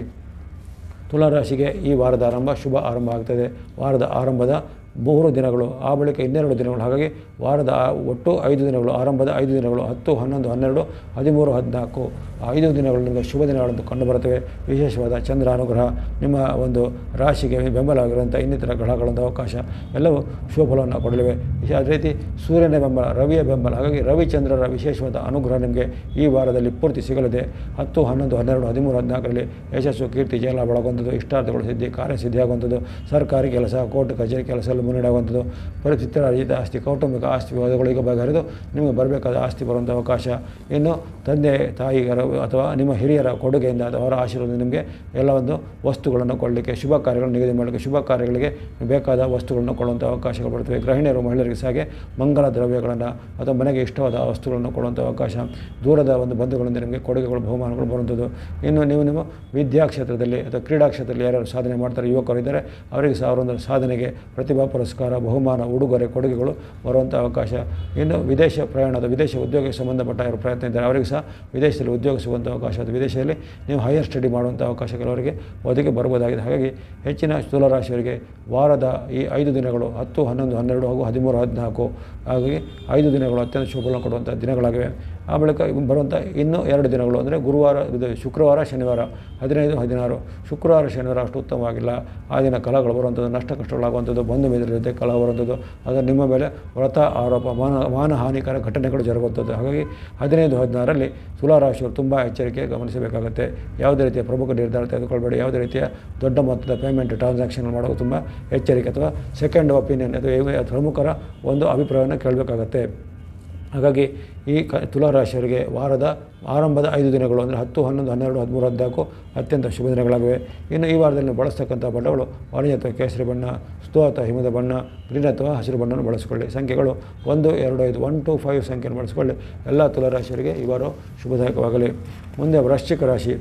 ತುಲಾರಾಶಿಗೆ ಈ ವಾರದ ಆರಂಭ ಶುಭ ಆರಂಭ ಆಗ್ತದೆ ವಾರದ ಆರಂಭದ ಮೂರು ದಿನಗಳು ಆ ಬಳಿಕ ಇನ್ನೆರಡು ದಿನಗಳು ಹಾಗಾಗಿ ವಾರದ ಆ ಒಟ್ಟು ಐದು ದಿನಗಳು ಆರಂಭದ ಐದು ದಿನಗಳು ಹತ್ತು ಹನ್ನೊಂದು ಹನ್ನೆರಡು ಹದಿಮೂರು ಹದಿನಾಲ್ಕು ಆ ಐದು ದಿನಗಳು ನಿಮಗೆ ಶುಭ ದಿನಗಳಂದು ಕಂಡುಬರುತ್ತವೆ ವಿಶೇಷವಾದ ಚಂದ್ರ ಅನುಗ್ರಹ ನಿಮ್ಮ ಒಂದು ರಾಶಿಗೆ ಬೆಂಬಲವಾಗಿರುವಂಥ ಇನ್ನಿತರ ಗ್ರಹಗಳಂಥ ಅವಕಾಶ ಎಲ್ಲವೂ ಶುಭ ಫಲವನ್ನು ಕೊಡಲಿವೆ ವಿಶೇ- ಅದೇ ರೀತಿ ಸೂರ್ಯನ ಬೆಂಬಲ ರವಿಯ ಬೆಂಬಲ ಹಾಗಾಗಿ ರವಿಚಂದ್ರರ ವಿಶೇಷವಾದ ಅನುಗ್ರಹ ನಿಮಗೆ ಈ ವಾರದಲ್ಲಿ ಪೂರ್ತಿ ಸಿಗಲಿದೆ ಹತ್ತು ಹನ್ನೊಂದು ಹನ್ನೆರಡು ಹದಿಮೂರು ಹದಿನಾಲ್ಕರಲ್ಲಿ ಯಶಸ್ಸು ಕೀರ್ತಿ ಜಯಲಾಭ ಒಳಗೊಂಥದ್ದು ಇಷ್ಟಾರ್ಥಗಳು ಸಿದ್ಧಿ ಕಾರ್ಯಸಿದ್ಧಿಯಾಗುವಂಥದ್ದು ಸರ್ಕಾರಿ ಕೆಲಸ ಕೋರ್ಟ್ ಕಚೇರಿ ಕೆಲಸ ಎಲ್ಲ ಮುನ್ನಡೆ ಆಗುವಂಥದ್ದು ಪರಿಸ್ಥಿತಿ ಅರ್ಜಿತ ಆಸ್ತಿ ಕೌಟುಂಬಿಕ ಆಸ್ತಿ ವಿವಾದಗಳಿಗೆ ಬಗೆಹರಿದು ನಿಮಗೆ ಬರಬೇಕಾದ ಆಸ್ತಿ ಬರುವಂಥ ಅವಕಾಶ ಇನ್ನು ತಂದೆ ತಾಯಿಗರ ಅಥವಾ ನಿಮ್ಮ ಹಿರಿಯರ ಕೊಡುಗೆಯಿಂದ ಅಥವಾ ಅವರ ಆಶೀರ್ವಾದ ನಿಮಗೆ ಎಲ್ಲ ಒಂದು ವಸ್ತುಗಳನ್ನು ಕೊಡಲಿಕ್ಕೆ ಶುಭ ಕಾರ್ಯಗಳನ್ನು ನಿಗದಿ ಮಾಡಲಿಕ್ಕೆ ಶುಭ ಕಾರ್ಯಗಳಿಗೆ ಬೇಕಾದ ವಸ್ತುಗಳನ್ನು ಕೊಡುವಂಥ ಅವಕಾಶಗಳು ಬರ್ತವೆ ಗೃಹಿಣಿಯರು ಮಹಿಳೆಯರಿಗೆ ಸಹ ಹಾಗೆ ಮಂಗಲ ದ್ರವ್ಯಗಳನ್ನು ಅಥವಾ ಮನೆಗೆ ಇಷ್ಟವಾದ ವಸ್ತುಗಳನ್ನು ಕೊಡುವಂಥ ಅವಕಾಶ ದೂರದ ಒಂದು ಬಂಧುಗಳಿಂದ ನಿಮಗೆ ಕೊಡುಗೆಗಳು ಬಹುಮಾನಗಳು ಬರುವಂಥದ್ದು ಇನ್ನು ನೀವು ನಿಮ್ಮ ವಿದ್ಯಾ ಕ್ಷೇತ್ರದಲ್ಲಿ ಅಥವಾ ಕ್ರೀಡಾ ಕ್ಷೇತ್ರದಲ್ಲಿ ಯಾರ್ಯಾರು ಸಾಧನೆ ಮಾಡ್ತಾರೆ ಯುವಕರು ಇದ್ದರೆ ಅವರಿಗೆ ಸಹ ಅವರೊಂದು ಸಾಧನೆಗೆ ಪ್ರತಿಭಾ ಪುರಸ್ಕಾರ ಬಹುಮಾನ ಉಡುಗೊರೆ ಕೊಡುಗೆಗಳು ಬರುವಂಥ ಅವಕಾಶ ಇನ್ನು ವಿದೇಶ ಪ್ರಯಾಣದ ವಿದೇಶ ಉದ್ಯೋಗಕ್ಕೆ ಸಂಬಂಧಪಟ್ಟ ಯಾರು ಪ್ರಯತ್ನ ಇದ್ದಾರೆ ಅವರಿಗೆ ಸಹ ವಿದೇಶದಲ್ಲಿ ಉದ್ಯೋಗ ಸಿಗುವಂಥ ಅವಕಾಶ ಅಥವಾ ವಿದೇಶದಲ್ಲಿ ನೀವು ಹೈಯರ್ ಸ್ಟಡಿ ಮಾಡುವಂಥ ಅವಕಾಶ ಕೆಲವರಿಗೆ ಒದಗಿ ಬರ್ಬೋದಾಗಿದೆ ಹಾಗಾಗಿ ಹೆಚ್ಚಿನ ಸ್ಥೂಲರಾಶಿಯವರಿಗೆ ವಾರದ ಈ ಐದು ದಿನಗಳು ಹತ್ತು ಹನ್ನೊಂದು ಹನ್ನೆರಡು ಹಾಗೂ ಹದಿಮೂರು ಹದಿನಾಲ್ಕು ಹಾಗಾಗಿ ಐದು ದಿನಗಳು ಅತ್ಯಂತ ಶುಭಫಲ ಕೊಡುವಂಥ ದಿನಗಳಾಗಿವೆ ಆ ಬಳಿಕ ಬರುವಂಥ ಇನ್ನೂ ಎರಡು ದಿನಗಳು ಅಂದರೆ ಗುರುವಾರ ಇದು ಶುಕ್ರವಾರ ಶನಿವಾರ ಹದಿನೈದು ಹದಿನಾರು ಶುಕ್ರವಾರ ಶನಿವಾರ ಅಷ್ಟು ಉತ್ತಮವಾಗಿಲ್ಲ ಆ ದಿನ ಕಲಹಗಳು ಬರುವಂಥದ್ದು ನಷ್ಟ ಕಷ್ಟಗಳಾಗುವಂಥದ್ದು ಬಂಧು ಮಿತ್ರರ ಜೊತೆ ಕಲಹ ಬರುವಂಥದ್ದು ಅದು ನಿಮ್ಮ ಮೇಲೆ ವ್ರತ ಆರೋಪ ಮಾನ ಮಾನಹಾನಿಕರ ಘಟನೆಗಳು ಜರುಗುವಂಥದ್ದು ಹಾಗಾಗಿ ಹದಿನೈದು ಹದಿನಾರರಲ್ಲಿ ತುಲಾರಾಶಿಯವರು ತುಂಬ ಎಚ್ಚರಿಕೆ ಗಮನಿಸಬೇಕಾಗುತ್ತೆ ಯಾವುದೇ ರೀತಿಯ ಪ್ರಮುಖ ನಿರ್ಧಾರ ತೆಗೆದುಕೊಳ್ಬೇಡಿ ಯಾವುದೇ ರೀತಿಯ ದೊಡ್ಡ ಮೊತ್ತದ ಪೇಮೆಂಟ್ ಟ್ರಾನ್ಸಾಕ್ಷನ್ ಮಾಡೋದು ತುಂಬ ಎಚ್ಚರಿಕೆ ಅಥವಾ ಸೆಕೆಂಡ್ ಒಪಿನಿಯನ್ ಅಥವಾ ಯಾವ- ಪ್ರಮುಖರ ಒಂದು ಅಭಿಪ್ರಾಯವನ್ನು ಕೇಳಬೇಕಾಗತ್ತೆ ಹಾಗಾಗಿ ಈ ಕ ತುಲಾರಾಶಿಯವರಿಗೆ ವಾರದ ಆರಂಭದ ಐದು ದಿನಗಳು ಅಂದರೆ ಹತ್ತು ಹನ್ನೊಂದು ಹನ್ನೆರಡು ಹದಿಮೂರು ಹದಿನಾಲ್ಕು ಅತ್ಯಂತ ಶುಭ ದಿನಗಳಾಗಿವೆ ಇನ್ನು ಈ ವಾರದಲ್ಲಿ ನೀವು ಬಳಸ್ತಕ್ಕಂಥ ಬಣ್ಣಗಳು ಆರೆಂಜ್ ಅಥವಾ ಕೇಸರಿ ಬಣ್ಣ ಸ್ತೋ ಅಥವಾ ಹಿಮದ ಬಣ್ಣ ಗ್ರೀನ್ ಅಥವಾ ಹಸಿರು ಬಣ್ಣವನ್ನು ಬಳಸಿಕೊಳ್ಳಿ ಸಂಖ್ಯೆಗಳು ಒಂದು ಎರಡು ಐದು ಒನ್ ಟು ಫೈವ್ ಸಂಖ್ಯೆಯನ್ನು ಬಳಸಿಕೊಳ್ಳಿ ಎಲ್ಲ ತುಲಾರಾಶಿಯವರಿಗೆ ಈ ವಾರ ಶುಭದಾಯಕವಾಗಲಿ ಮುಂದೆ ವೃಶ್ಚಿಕ ರಾಶಿ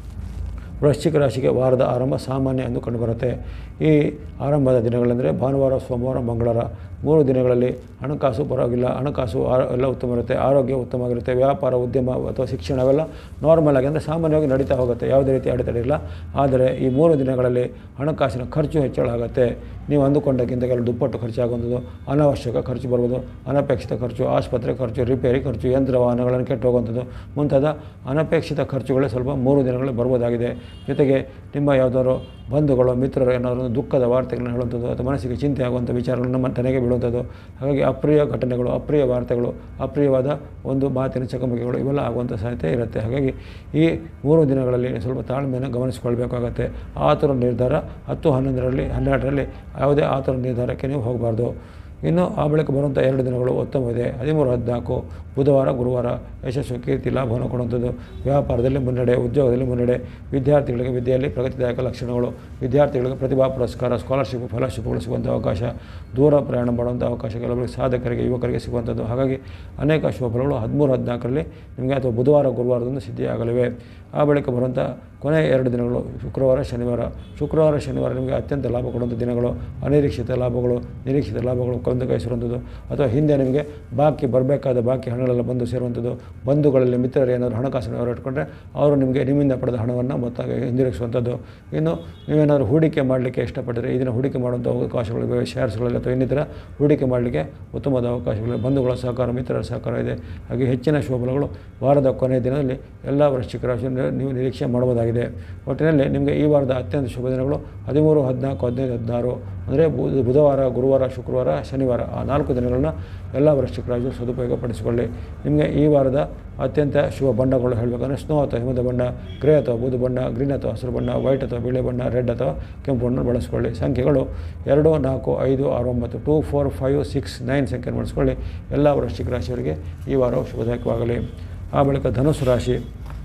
ವೃಶ್ಚಿಕ ರಾಶಿಗೆ ವಾರದ ಆರಂಭ ಸಾಮಾನ್ಯ ಎಂದು ಕಂಡುಬರುತ್ತೆ ಈ ಆರಂಭದ ದಿನಗಳೆಂದರೆ ಭಾನುವಾರ ಸೋಮವಾರ ಮಂಗಳವಾರ ಮೂರು ದಿನಗಳಲ್ಲಿ ಹಣಕಾಸು ಪರವಾಗಿಲ್ಲ ಹಣಕಾಸು ಆ- ಎಲ್ಲ ಉತ್ತಮ ಇರುತ್ತೆ ಆರೋಗ್ಯ ಉತ್ತಮವಾಗಿರುತ್ತೆ ವ್ಯಾಪಾರ ಉದ್ಯಮ ಅಥವಾ ಶಿಕ್ಷಣ ಅವೆಲ್ಲ ನಾರ್ಮಲ್ ಆಗಿ ಅಂದರೆ ಸಾಮಾನ್ಯವಾಗಿ ನಡೀತಾ ಹೋಗುತ್ತೆ ಯಾವುದೇ ರೀತಿ ಅಡೆತಡೆ ಇಲ್ಲ ಆದರೆ ಈ ಮೂರು ದಿನಗಳಲ್ಲಿ ಹಣಕಾಸಿನ ಖರ್ಚು ಹೆಚ್ಚಳ ಆಗುತ್ತೆ ನೀವು ಅಂದುಕೊಂಡಕ್ಕಿಂತ ಕೆಲವು ದುಪ್ಪಟ್ಟು ಖರ್ಚಾಗುವಂಥದ್ದು ಅನಾವಶ್ಯಕ ಖರ್ಚು ಬರ್ಬೋದು ಅನಪೇಕ್ಷಿತ ಖರ್ಚು ಆಸ್ಪತ್ರೆ ಖರ್ಚು ರಿಪೇರಿ ಖರ್ಚು ಯಂತ್ರ ವಾಹನಗಳನ್ನು ಕೆಟ್ಟು ಹೋಗುವಂಥದ್ದು ಮುಂತಾದ ಅನಪೇಕ್ಷಿತ ಖರ್ಚುಗಳೇ ಸ್ವಲ್ಪ ಮೂರು ದಿನಗಳಲ್ಲಿ ಬರ್ಬೋದಾಗಿದೆ ಜೊತೆಗೆ ನಿಮ್ಮ ಯಾವುದಾದ್ರು ಬಂಧುಗಳು ಮಿತ್ರರು ಏನಾದರೂ ಒಂದು ದುಃಖದ ವಾರ್ತೆಗಳನ್ನು ಹೇಳುವಂಥದ್ದು ಅಥವಾ ಮನಸ್ಸಿಗೆ ಚಿಂತೆ ಆಗುವಂಥ ವಿಚಾರಗಳು ನಮ್ಮ ತನಗೆ ಬೀಳುವಂಥದ್ದು ಹಾಗಾಗಿ ಅಪ್ರಿಯ ಘಟನೆಗಳು ಅಪ್ರಿಯ ವಾರ್ತೆಗಳು ಅಪ್ರಿಯವಾದ ಒಂದು ಮಾತಿನ ಚಕಮಕಿಗಳು ಇವೆಲ್ಲ ಆಗುವಂಥ ಸಾಧ್ಯತೆ ಇರುತ್ತೆ ಹಾಗಾಗಿ ಈ ಮೂರು ದಿನಗಳಲ್ಲಿ ಸ್ವಲ್ಪ ತಾಳ್ಮೆಯನ್ನು ಗಮನಿಸಿಕೊಳ್ಬೇಕಾಗತ್ತೆ ಆತುರ ನಿರ್ಧಾರ ಹತ್ತು ಹನ್ನೊಂದರಲ್ಲಿ ಹನ್ನೆರಡರಲ್ಲಿ ಯಾವುದೇ ಆತುರ ನಿರ್ಧಾರಕ್ಕೆ ನೀವು ಹೋಗಬಾರ್ದು ಇನ್ನು ಆ ಬಳಿಕ ಬರುವಂಥ ಎರಡು ದಿನಗಳು ಉತ್ತಮವಿದೆ ಹದಿಮೂರು ಹದಿನಾಲ್ಕು ಬುಧವಾರ ಗುರುವಾರ ಯಶಸ್ಸು ಕೀರ್ತಿ ಲಾಭವನ್ನು ಕೊಡುವಂಥದ್ದು ವ್ಯಾಪಾರದಲ್ಲಿ ಮುನ್ನಡೆ ಉದ್ಯೋಗದಲ್ಲಿ ಮುನ್ನಡೆ ವಿದ್ಯಾರ್ಥಿಗಳಿಗೆ ವಿದ್ಯೆಯಲ್ಲಿ ಪ್ರಗತಿದಾಯಕ ಲಕ್ಷಣಗಳು ವಿದ್ಯಾರ್ಥಿಗಳಿಗೆ ಪ್ರತಿಭಾ ಪುರಸ್ಕಾರ ಸ್ಕಾಲರ್ಶಿಪ್ ಫೆಲೋಶಿಪ್ಗಳು ಸಿಗುವಂಥ ಅವಕಾಶ ದೂರ ಪ್ರಯಾಣ ಮಾಡುವಂಥ ಅವಕಾಶ ಕೆಲವರಿಗೆ ಸಾಧಕರಿಗೆ ಯುವಕರಿಗೆ ಸಿಗುವಂಥದ್ದು ಹಾಗಾಗಿ ಅನೇಕ ಶುಭಫಲಗಳು ಹದಿಮೂರು ಹದಿನಾಲ್ಕರಲ್ಲಿ ನಿಮಗೆ ಅಥವಾ ಬುಧವಾರ ಗುರುವಾರದಿಂದ ಸಿದ್ಧಿಯಾಗಲಿವೆ ಆ ಬಳಿಕ ಬರುವಂಥ ಕೊನೆ ಎರಡು ದಿನಗಳು ಶುಕ್ರವಾರ ಶನಿವಾರ ಶುಕ್ರವಾರ ಶನಿವಾರ ನಿಮಗೆ ಅತ್ಯಂತ ಲಾಭ ಕೊಡುವಂಥ ದಿನಗಳು ಅನಿರೀಕ್ಷಿತ ಲಾಭಗಳು ನಿರೀಕ್ಷಿತ ಲಾಭಗಳು ಕೊಂದು ಕೈ ಸೇರುವಂಥದ್ದು ಅಥವಾ ಹಿಂದೆ ನಿಮಗೆ ಬಾಕಿ ಬರಬೇಕಾದ ಬಾಕಿ ಹಣಗಳೆಲ್ಲ ಬಂದು ಸೇರುವಂಥದ್ದು ಬಂಧುಗಳಲ್ಲಿ ಮಿತ್ರರು ಏನಾದರೂ ಹಣಕಾಸಿನ ವ್ಯವಹಾರ ಇಟ್ಕೊಂಡ್ರೆ ಅವರು ನಿಮಗೆ ನಿಮ್ಮಿಂದ ಪಡೆದ ಹಣವನ್ನು ಮೊತ್ತ ಹಿಂದಿರುಗಿಸುವಂಥದ್ದು ಇನ್ನು ನೀವೇನಾದರೂ ಹೂಡಿಕೆ ಮಾಡಲಿಕ್ಕೆ ಇಷ್ಟಪಟ್ಟರೆ ಇದನ್ನು ಹೂಡಿಕೆ ಮಾಡುವಂಥ ಅವಕಾಶಗಳಿವೆ ಶೇರ್ಸ್ಗಳಲ್ಲಿ ಅಥವಾ ಇನ್ನಿತರ ಹೂಡಿಕೆ ಮಾಡಲಿಕ್ಕೆ ಉತ್ತಮವಾದ ಅವಕಾಶಗಳಿವೆ ಬಂಧುಗಳ ಸಹಕಾರ ಮಿತ್ರರ ಸಹಕಾರ ಇದೆ ಹಾಗೆ ಹೆಚ್ಚಿನ ಶುಭಫಲಗಳು ವಾರದ ಕೊನೆಯ ದಿನದಲ್ಲಿ ಎಲ್ಲ ವೃಶ್ಚಿಕ ರಾಶಿಯನ್ನು ನೀವು ನಿರೀಕ್ಷೆ ಮಾಡಬಹುದಾಗಿದೆ ಒಟ್ಟಿನಲ್ಲಿ ನಿಮಗೆ ಈ ವಾರದ ಅತ್ಯಂತ ಶುಭ ದಿನಗಳು ಹದಿಮೂರು ಹದಿನಾಲ್ಕು ಹದಿನೈದು ಹದಿನಾರು ಅಂದರೆ ಬು- ಬುಧವಾರ ಗುರುವಾರ ಶುಕ್ರವಾರ ಶನಿವಾರ ಆ ನಾಲ್ಕು ದಿನಗಳನ್ನ ಎಲ್ಲ ವೃಶ್ಚಿಕ ರಾಶಿಯು ಸದುಪಯೋಗ ಪಡಿಸಿಕೊಳ್ಳಿ ನಿಮಗೆ ಈ ವಾರದ ಅತ್ಯಂತ ಶುಭ ಬಣ್ಣಗಳು ಹೇಳಬೇಕಂದ್ರೆ ಸ್ನೋ ಅಥವಾ ಹಿಮದ ಬಣ್ಣ ಗ್ರೇ ಅಥವಾ ಬೂದು ಬಣ್ಣ ಗ್ರೀನ್ ಅಥವಾ ಹಸಿರು ಬಣ್ಣ ವೈಟ್ ಅಥವಾ ಬಿಳಿ ಬಣ್ಣ ರೆಡ್ ಅಥವಾ ಕೆಂಪು ಬಣ್ಣ ಬಳಸ್ಕೊಳ್ಳಿ ಸಂಖ್ಯೆಗಳು ಎರಡು ನಾಲ್ಕು ಐದು ಆರು ಒಂಬತ್ತು two four five six nine ಸಂಖ್ಯೆಯನ್ನು ಬಳಸ್ಕೊಳ್ಳಿ ಎಲ್ಲ ವೃಶ್ಚಿಕ ರಾಶಿಯವರಿಗೆ ಈ ವಾರವು ಶುಭದಾಯಕವಾಗಲಿ ಆ ಬಳಿಕ ಧನುಸು ರಾಶಿ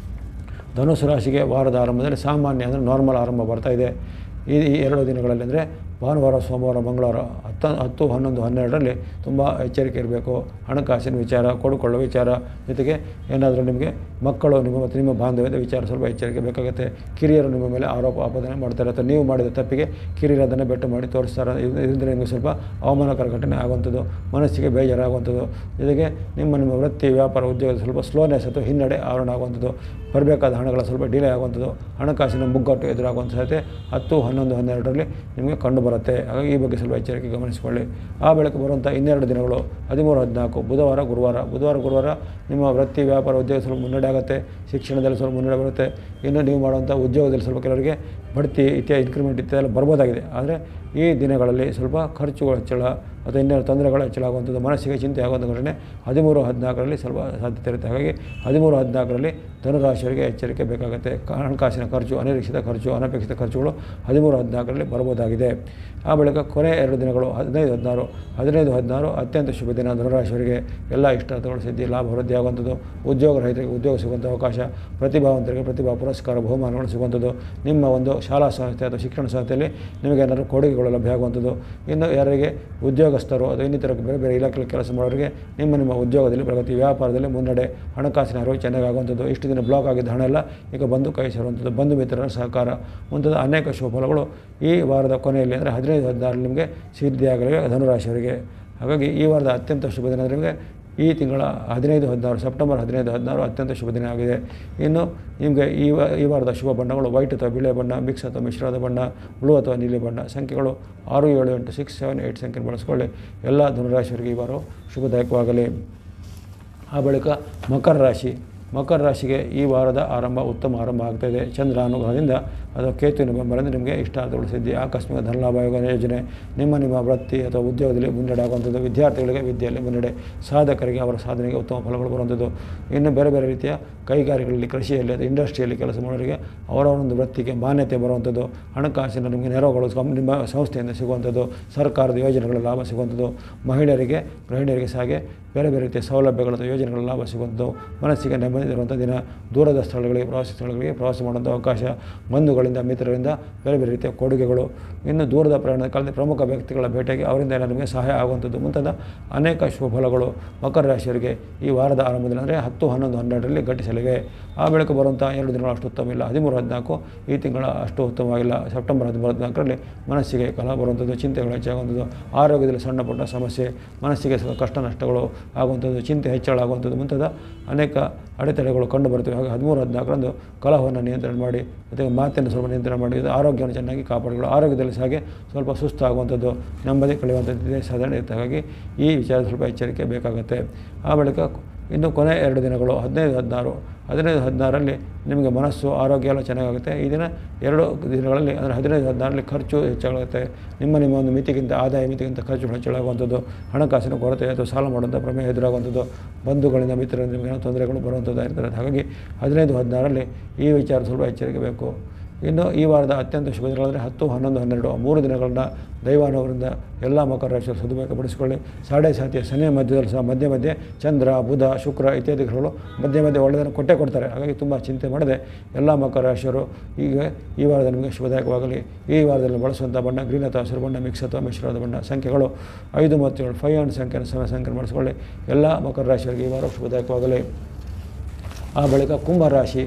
ಧನುಸು ರಾಶಿಗೆ ವಾರದ ಆರಂಭದಲ್ಲಿ ಸಾಮಾನ್ಯ ಅಂದರೆ ನಾರ್ಮಲ್ ಆರಂಭ ಬರ್ತಾ ಇದೆ ಈ ಈ ಎರಡು ದಿನಗಳಲ್ಲಿ ಅಂದರೆ ಭಾನುವಾರ ಸೋಮವಾರ ಮಂಗಳವಾರ ಹತ್ತ ಹತ್ತು ಹನ್ನೊಂದು ಹನ್ನೆರಡರಲ್ಲಿ ತುಂಬ ಎಚ್ಚರಿಕೆ ಇರಬೇಕು ಹಣಕಾಸಿನ ವಿಚಾರ ಕೊಡುಕೊಳ್ಳುವ ವಿಚಾರ ಜೊತೆಗೆ ಏನಾದರೂ ನಿಮಗೆ ಮಕ್ಕಳು ನಿಮ್ಮ ಮತ್ತು ನಿಮ್ಮ ಬಾಂಧವ್ಯದ ವಿಚಾರ ಸ್ವಲ್ಪ ಎಚ್ಚರಿಕೆ ಬೇಕಾಗುತ್ತೆ ಕಿರಿಯರು ನಿಮ್ಮ ಮೇಲೆ ಆರೋಪ ಆಪಾದನೆ ಮಾಡ್ತಾರೆ ಅಥವಾ ನೀವು ಮಾಡಿದ ತಪ್ಪಿಗೆ ಕಿರಿಯರು ಅದನ್ನು ಬೆಟ್ಟು ಮಾಡಿ ತೋರಿಸ್ತಾರೆ ಇದು- ಇದರಿಂದ ನಿಮಗೆ ಸ್ವಲ್ಪ ಅವಮಾನಕರ ಘಟನೆ ಆಗುವಂಥದ್ದು ಮನಸ್ಸಿಗೆ ಬೇಜಾರಾಗುವಂಥದ್ದು ಜೊತೆಗೆ ನಿಮ್ಮ ನಿಮ್ಮ ವೃತ್ತಿ ವ್ಯಾಪಾರ ಉದ್ಯೋಗದ ಸ್ವಲ್ಪ ಸ್ಲೋನೆಸ್ ಅಥವಾ ಹಿನ್ನಡೆ ಆವರಣ ಆಗುವಂಥದ್ದು ಬರಬೇಕಾದ ಹಣಗಳ ಸ್ವಲ್ಪ ಡಿಲೇ ಆಗುವಂಥದ್ದು ಹಣಕಾಸಿನ ಮುಗ್ಗಟ್ಟು ಎದುರಾಗುವಂಥ ಸಾಧ್ಯತೆ ಹತ್ತು ಹನ್ನೊಂದು ಹನ್ನೆರಡರಲ್ಲಿ ನಿಮಗೆ ಕಂಡು ಬರುತ್ತೆ ಹಾಗಾಗಿ ಈ ಬಗ್ಗೆ ಸ್ವಲ್ಪ ಎಚ್ಚರಿಕೆ ಗಮನಿಸಿಕೊಳ್ಳಿ ಆ ಬಳಿಕ ಬರುವಂಥ ಇನ್ನೆರಡು ದಿನಗಳು ಹದಿಮೂರು ಹದಿನಾಲ್ಕು ಬುಧವಾರ ಗುರುವಾರ ಬುಧವಾರ ಗುರುವಾರ ನಿಮ್ಮ ವೃತ್ತಿ ವ್ಯಾಪಾರ ಉದ್ಯೋಗ ಸ್ವಲ್ಪ ಮುನ್ನಡೆ ಆಗುತ್ತೆ ಶಿಕ್ಷಣದಲ್ಲಿ ಸ್ವಲ್ಪ ಮುನ್ನಡೆ ಬರುತ್ತೆ ಇನ್ನು ನೀವು ಮಾಡುವಂಥ ಉದ್ಯೋಗದಲ್ಲಿ ಸ್ವಲ್ಪ ಕೆಲವರಿಗೆ ಬಡ್ತಿ ಇತ್ಯಾದಿ ಇನ್ಕ್ರಿಮೆಂಟ್ ಇತ್ಯಾದಿ ಬರ್ಬೋದಾಗಿದೆ ಆದರೆ ಈ ದಿನಗಳಲ್ಲಿ ಸ್ವಲ್ಪ ಖರ್ಚುಗಳು ಹೆಚ್ಚಳ ಅಥವಾ ಇನ್ನೇನು ತೊಂದರೆಗಳು ಹೆಚ್ಚಳ ಆಗುವಂಥದ್ದು ಮನಸ್ಸಿಗೆ ಚಿಂತೆ ಆಗುವಂಥ ಘಟನೆ ಹದಿಮೂರು ಹದಿನಾಲ್ಕರಲ್ಲಿ ಸ್ವಲ್ಪ ಸಾಧ್ಯತೆ ಇರುತ್ತೆ ಹಾಗಾಗಿ ಹದಿಮೂರು ಹದಿನಾಲ್ಕರಲ್ಲಿ ಧನುರಾಶಿಯವರಿಗೆ ಎಚ್ಚರಿಕೆ ಬೇಕಾಗುತ್ತೆ ಕ- ಹಣಕಾಸಿನ ಖರ್ಚು ಅನಿರೀಕ್ಷಿತ ಖರ್ಚು ಅನಪೇಕ್ಷಿತ ಖರ್ಚುಗಳು ಹದಿಮೂರು ಹದಿನಾಲ್ಕರಲ್ಲಿ ಬರ್ಬೋದಾಗಿದೆ ಆ ಬಳಿಕ ಕೊನೆ ಎರಡು ದಿನಗಳು ಹದಿನೈದು ಹದಿನಾರು ಹದಿನೈದು ಹದಿನಾರು ಅತ್ಯಂತ ಶುಭ ದಿನ ಧನುರಾಶಿಯವರಿಗೆ ಎಲ್ಲ ಇಷ್ಟಾರ್ಥಗಳು ಸಿದ್ಧಿ ಲಾಭ ವೃದ್ಧಿ ಆಗುವಂಥದ್ದು ಉದ್ಯೋಗ ರಹಿತರಿಗೆ ಉದ್ಯೋಗ ಸಿಗುವಂಥ ಅವಕಾಶ ಪ್ರತಿಭಾವಂತರಿಗೆ ಪ್ರತಿಭಾ ಪುರಸ್ಕಾರ ಬಹುಮಾನಗಳು ಸಿಗುವಂಥದ್ದು ನಿಮ್ಮ ಒಂದು ಶಾಲಾ ಸಂಸ್ಥೆ ಅಥವಾ ಶಿಕ್ಷಣ ಸಂಸ್ಥೆಯಲ್ಲಿ ನಿಮಗೆ ಏನಾದರೂ ಕೊಡುಗೆಗಳು ಲಭ್ಯ ಆಗುವಂಥದ್ದು ಇನ್ನು ಯಾರಿಗೆ ಉದ್ಯೋಗಸ್ಥರು ಅಥವಾ ಇನ್ನಿತರ ಬೇರೆ ಬೇರೆ ಇಲಾಖೆಯಲ್ಲಿ ಕೆಲಸ ಮಾಡೋರಿಗೆ ನಿಮ್ಮ ನಿಮ್ಮ ಉದ್ಯೋಗದಲ್ಲಿ ಪ್ರಗತಿ ವ್ಯಾಪಾರದಲ್ಲಿ ಮುನ್ನಡೆ ಹಣಕಾಸಿನ ಅರಿವು ಚೆನ್ನಾಗಿ ಆಗುವಂಥದ್ದು ಇಷ್ಟು ದಿನ ಬ್ಲಾಕ್ ಆಗಿದ್ದ ಹಣ ಎಲ್ಲ ಈಗ ಬಂದು ಕೈ ಸೇರುವಂಥದ್ದು ಬಂಧು ಮಿತ್ರರ ಸಹಕಾರ ಮುಂತಾದ ಅನೇಕ ಶುಭ ಫಲಗಳು ಈ ವಾರದ ಕೊನೆಯಲ್ಲಿ ಅಂದರೆ ಹದಿನೈದು ಹದಿನಾರು ನಿಮಗೆ ಸಿದ್ಧಿಯಾಗಲಿವೆ ಧನುರಾಶಿಯವರಿಗೆ ಹಾಗಾಗಿ ಈ ವಾರದ ಅತ್ಯಂತ ಶುಭ ದಿನ ಅಂದರೆ ನಿಮಗೆ ಈ ತಿಂಗಳ ಹದಿನೈದು ಹದಿನಾರು ಸೆಪ್ಟೆಂಬರ್ ಹದಿನೈದು ಹದಿನಾರು ಅತ್ಯಂತ ಶುಭ ದಿನ ಆಗಿದೆ ಇನ್ನು ನಿಮಗೆ ಈ ವ ಈ ವಾರದ ಶುಭ ಬಣ್ಣಗಳು ವೈಟ್ ಅಥವಾ ಬಿಳೆ ಬಣ್ಣ ಮಿಕ್ಸ್ ಅಥವಾ ಮಿಶ್ರವಾದ ಬಣ್ಣ ಬ್ಲೂ ಅಥವಾ ನೀಲಿ ಬಣ್ಣ ಸಂಖ್ಯೆಗಳು ಆರು ಏಳು ಎಂಟು ಸಿಕ್ಸ್ ಸೆವೆನ್ ಏಯ್ಟ್ ಸಂಖ್ಯೆ ಬಳಸ್ಕೊಳ್ಳಿ ಎಲ್ಲ ಧನುರಾಶಿಯವರಿಗೆ ಈ ವಾರ ಶುಭದಾಯಕವಾಗಲಿ ಆ ಬಳಿಕ ಮಕರ ರಾಶಿ ಮಕರ ರಾಶಿಗೆ ಈ ವಾರದ ಆರಂಭ ಉತ್ತಮ ಆರಂಭ ಆಗ್ತಾಯಿದೆ ಚಂದ್ರ ಅನುಗ್ರಹದಿಂದ ಅಥವಾ ಕೇತುವಿನ ಬೆಂಬಲದಿಂದ ನಿಮಗೆ ಇಷ್ಟಾರ್ಥಗಳು ಸಿದ್ಧಿ ಆಕಸ್ಮಿಕ ಧನಲಾಭ ಯೋಗ ಯೋಜನೆ ನಿಮ್ಮ ನಿಮ್ಮ ವೃತ್ತಿ ಅಥವಾ ಉದ್ಯೋಗದಲ್ಲಿ ಮುನ್ನಡೆ ಆಗುವಂಥದ್ದು ವಿದ್ಯಾರ್ಥಿಗಳಿಗೆ ವಿದ್ಯೆಯಲ್ಲಿ ಮುನ್ನಡೆ ಸಾಧಕರಿಗೆ ಅವರ ಸಾಧನೆಗೆ ಉತ್ತಮ ಫಲಗಳು ಬರುವಂಥದ್ದು ಇನ್ನು ಬೇರೆ ಬೇರೆ ರೀತಿಯ ಕೈಗಾರಿಕೆಗಳಲ್ಲಿ ಕೃಷಿಯಲ್ಲಿ ಅಥವಾ ಇಂಡಸ್ಟ್ರಿಯಲ್ಲಿ ಕೆಲಸ ಮಾಡೋರಿಗೆ ಅವರ ಒಂದು ವೃತ್ತಿಗೆ ಮಾನ್ಯತೆ ಬರುವಂಥದ್ದು ಹಣಕಾಸಿನ ನಿಮಗೆ ನೆರವುಗಳು ಕಂ- ನಿಮ್ಮ ಸಂಸ್ಥೆಯಿಂದ ಸಿಗುವಂಥದ್ದು ಸರ್ಕಾರದ ಯೋಜನೆಗಳ ಲಾಭ ಸಿಗುವಂಥದ್ದು ಮಹಿಳೆಯರಿಗೆ ಗೃಹಿಣಿಯರಿಗೆ ಸಹ ಹಾಗೆ ಬೇರೆ ಬೇರೆ ರೀತಿಯ ಸೌಲಭ್ಯಗಳು ಅಥವಾ ಯೋಜನೆಗಳ ಲಾಭ ಸಿಗುವಂಥದ್ದು ಮನಸ್ಸಿಗೆ ನೆಮ್ಮದಿ ಇರುವಂಥ ದಿನ ದೂರದ ಸ್ಥಳಗಳಿಗೆ ಪ್ರವಾಸಿ ಸ್ಥಳಗಳಿಗೆ ಪ್ರವಾಸ ಮಾಡುವಂಥ ಅವಕಾಶ ಬಂಧುಗಳಿಂದ ಮಿತ್ರರಿಂದ ಬೇರೆ ಬೇರೆ ರೀತಿಯ ಕೊಡುಗೆಗಳು ಇನ್ನು ದೂರದ ಪ್ರಯಾಣದ ಕಾಲದಲ್ಲಿ ಪ್ರಮುಖ ವ್ಯಕ್ತಿಗಳ ಭೇಟಿಗೆ ಅವರಿಂದ ಏನಾದ್ರು ನಿಮಗೆ ಸಹಾಯ ಆಗುವಂಥದ್ದು ಮುಂತಾದ ಅನೇಕ ಶುಭ ಫಲಗಳು ಮಕರ ರಾಶಿಯವರಿಗೆ ಈ ವಾರದ ಆರಂಭದಲ್ಲಿ ಅಂದರೆ ಹತ್ತು ಹನ್ನೊಂದು ಹನ್ನೆರಡರಲ್ಲಿ ಘಟಿಸಲಿವೆ ಆ ಬಳಿಕ ಬರುವಂಥ ಎರಡು ದಿನಗಳು ಅಷ್ಟು ಉತ್ತಮ ಇಲ್ಲ ಹದಿಮೂರು ಹದಿನಾಲ್ಕು ಈ ತಿಂಗಳ ಅಷ್ಟು ಉತ್ತಮವಾಗಿಲ್ಲ ಸೆಪ್ಟೆಂಬರ್ ಹದಿಮೂರು ಹದಿನಾಲ್ಕರಲ್ಲಿ ಮನಸ್ಸಿಗೆ ಕಲಹ ಬರುವಂಥದ್ದು ಚಿಂತೆಗಳು ಹೆಚ್ಚಾಗುವಂಥದ್ದು ಆರೋಗ್ಯದಲ್ಲಿ ಸಣ್ಣ ಪುಟ್ಟ ಸಮಸ್ಯೆ ಮನಸ್ಸಿಗೆ ಸ್ವಲ್ಪ ಕಷ್ಟ ನಷ್ಟಗಳು ಆಗುವಂಥದ್ದು ಚಿಂತೆ ಹೆಚ್ಚಳ ಆಗುವಂಥದ್ದು ಮುಂತಾದ ಅನೇಕ ಅಡೆತಡೆಗಳು ಕಂಡು ಬರ್ತವೆ ಹಾಗೆ ಹದಿಮೂರು ಹದಿನಾಲ್ಕರಂದು ಕಲಹವನ್ನು ನಿಯಂತ್ರಣ ಮಾಡಿ ಜೊತೆಗೆ ಮಾತಿನ ಸ್ವಲ್ಪ ನಿಯಂತ್ರಣ ಮಾಡಿ ಇದು ಆರೋಗ್ಯವನ್ನು ಚೆನ್ನಾಗಿ ಕಾಪಾಡಿಕೊಳ್ಳಿ ಆರೋಗ್ಯದಲ್ಲಿ ಸಹ ಹಾಗೆ ಸ್ವಲ್ಪ ಸುಸ್ತು ಆಗುವಂಥದ್ದು ನೆಮ್ಮದಿ ಕಳೆಯುವಂಥದ್ದು ಸಾಧಾರಣ ಇರುತ್ತೆ ಹಾಗಾಗಿ ಈ ವಿಚಾರ ಸ್ವಲ್ಪ ಎಚ್ಚರಿಕೆ ಬೇಕಾಗುತ್ತೆ ಆ ಬಳಿಕ ಇನ್ನು ಕೊನೆ ಎರಡು ದಿನಗಳು ಹದಿನೈದು ಹದಿನಾರು ಹದಿನೈದು ಹದಿನಾರರಲ್ಲಿ ನಿಮಗೆ ಮನಸ್ಸು ಆರೋಗ್ಯ ಎಲ್ಲ ಚೆನ್ನಾಗಾಗುತ್ತೆ ಈ ದಿನ ಎರಡು ದಿನಗಳಲ್ಲಿ ಅಂದರೆ ಹದಿನೈದು ಹದಿನಾರರಲ್ಲಿ ಖರ್ಚು ಹೆಚ್ಚಾಗುತ್ತೆ ನಿಮ್ಮ ನಿಮ್ಮ ಒಂದು ಮಿತಿಗಿಂತ ಆದಾಯ ಮಿತಿಗಿಂತ ಖರ್ಚು ಹೆಚ್ಚಳಾಗುವಂಥದ್ದು ಹಣಕಾಸಿನ ಕೊರತೆ ಅಥವಾ ಸಾಲ ಮಾಡುವಂಥ ಪ್ರಮೇಯ ಎದುರಾಗುವಂಥದ್ದು ಬಂಧುಗಳಿಂದ ಮಿತ್ರರಿಂದ ನಿಮಗೆ ಏನೋ ತೊಂದರೆಗಳು ಬರುವಂಥದ್ದು ಇರ್ತದೆ ಹಾಗಾಗಿ ಹದಿನೈದು ಹದಿನಾರರಲ್ಲಿ ಈ ವಿಚಾರ ಸ್ವಲ್ಪ ಎಚ್ಚರಿಕೆ ಬೇಕು ಇನ್ನು ಈ ವಾರದ ಅತ್ಯಂತ ಶುಭ ದಿನಗಳಂದರೆ ಹತ್ತು ಹನ್ನೊಂದು ಹನ್ನೆರಡು ಆ ಮೂರು ದಿನಗಳನ್ನ ದೈವಾನುವರಿಂದ ಎಲ್ಲ ಮಕರ ರಾಶಿಯವರು ಸದುಪಯೋಗಪಡಿಸಿಕೊಳ್ಳಿ ಸಾಡೆ ಸಾತಿಯ ಶನಿಯ ಮಧ್ಯದಲ್ಲಿ ಸಹ ಮಧ್ಯೆ ಮಧ್ಯೆ ಚಂದ್ರ ಬುಧ ಶುಕ್ರ ಇತ್ಯಾದಿ ಗ್ರಹಗಳು ಮಧ್ಯೆ ಮಧ್ಯೆ ಒಳ್ಳೆಯದನ್ನು ಕೊಟ್ಟೇ ಕೊಡ್ತಾರೆ ಹಾಗಾಗಿ ತುಂಬ ಚಿಂತೆ ಮಾಡದೆ ಎಲ್ಲ ಮಕರ ರಾಶಿಯವರು ಈಗ ಈ ವಾರದ ನಿಮಗೆ ಶುಭದಾಯಕವಾಗಲಿ ಈ ವಾರದಲ್ಲಿ ಬಳಸುವಂಥ ಬಣ್ಣ ಗ್ರೀನ್ ಅಥವಾ ಹಸಿರು ಬಣ್ಣ ಮಿಕ್ಸ್ ಅಥವಾ ಮಿಶ್ರವಾದ ಬಣ್ಣ ಸಂಖ್ಯೆಗಳು ಐದು ಮತ್ತು ಏಳು ಫೈವ್ ಅಂಡ್ ಸಂಖ್ಯೆ ಸಮ ಸಂಖ್ಯೆ ಬಳಸಿಕೊಳ್ಳಿ ಎಲ್ಲ ಮಕರ ರಾಶಿಯವರಿಗೆ ಈ ವಾರ ಶುಭದಾಯಕವಾಗಲಿ ಆ ಬಳಿಕ ಕುಂಭ ರಾಶಿ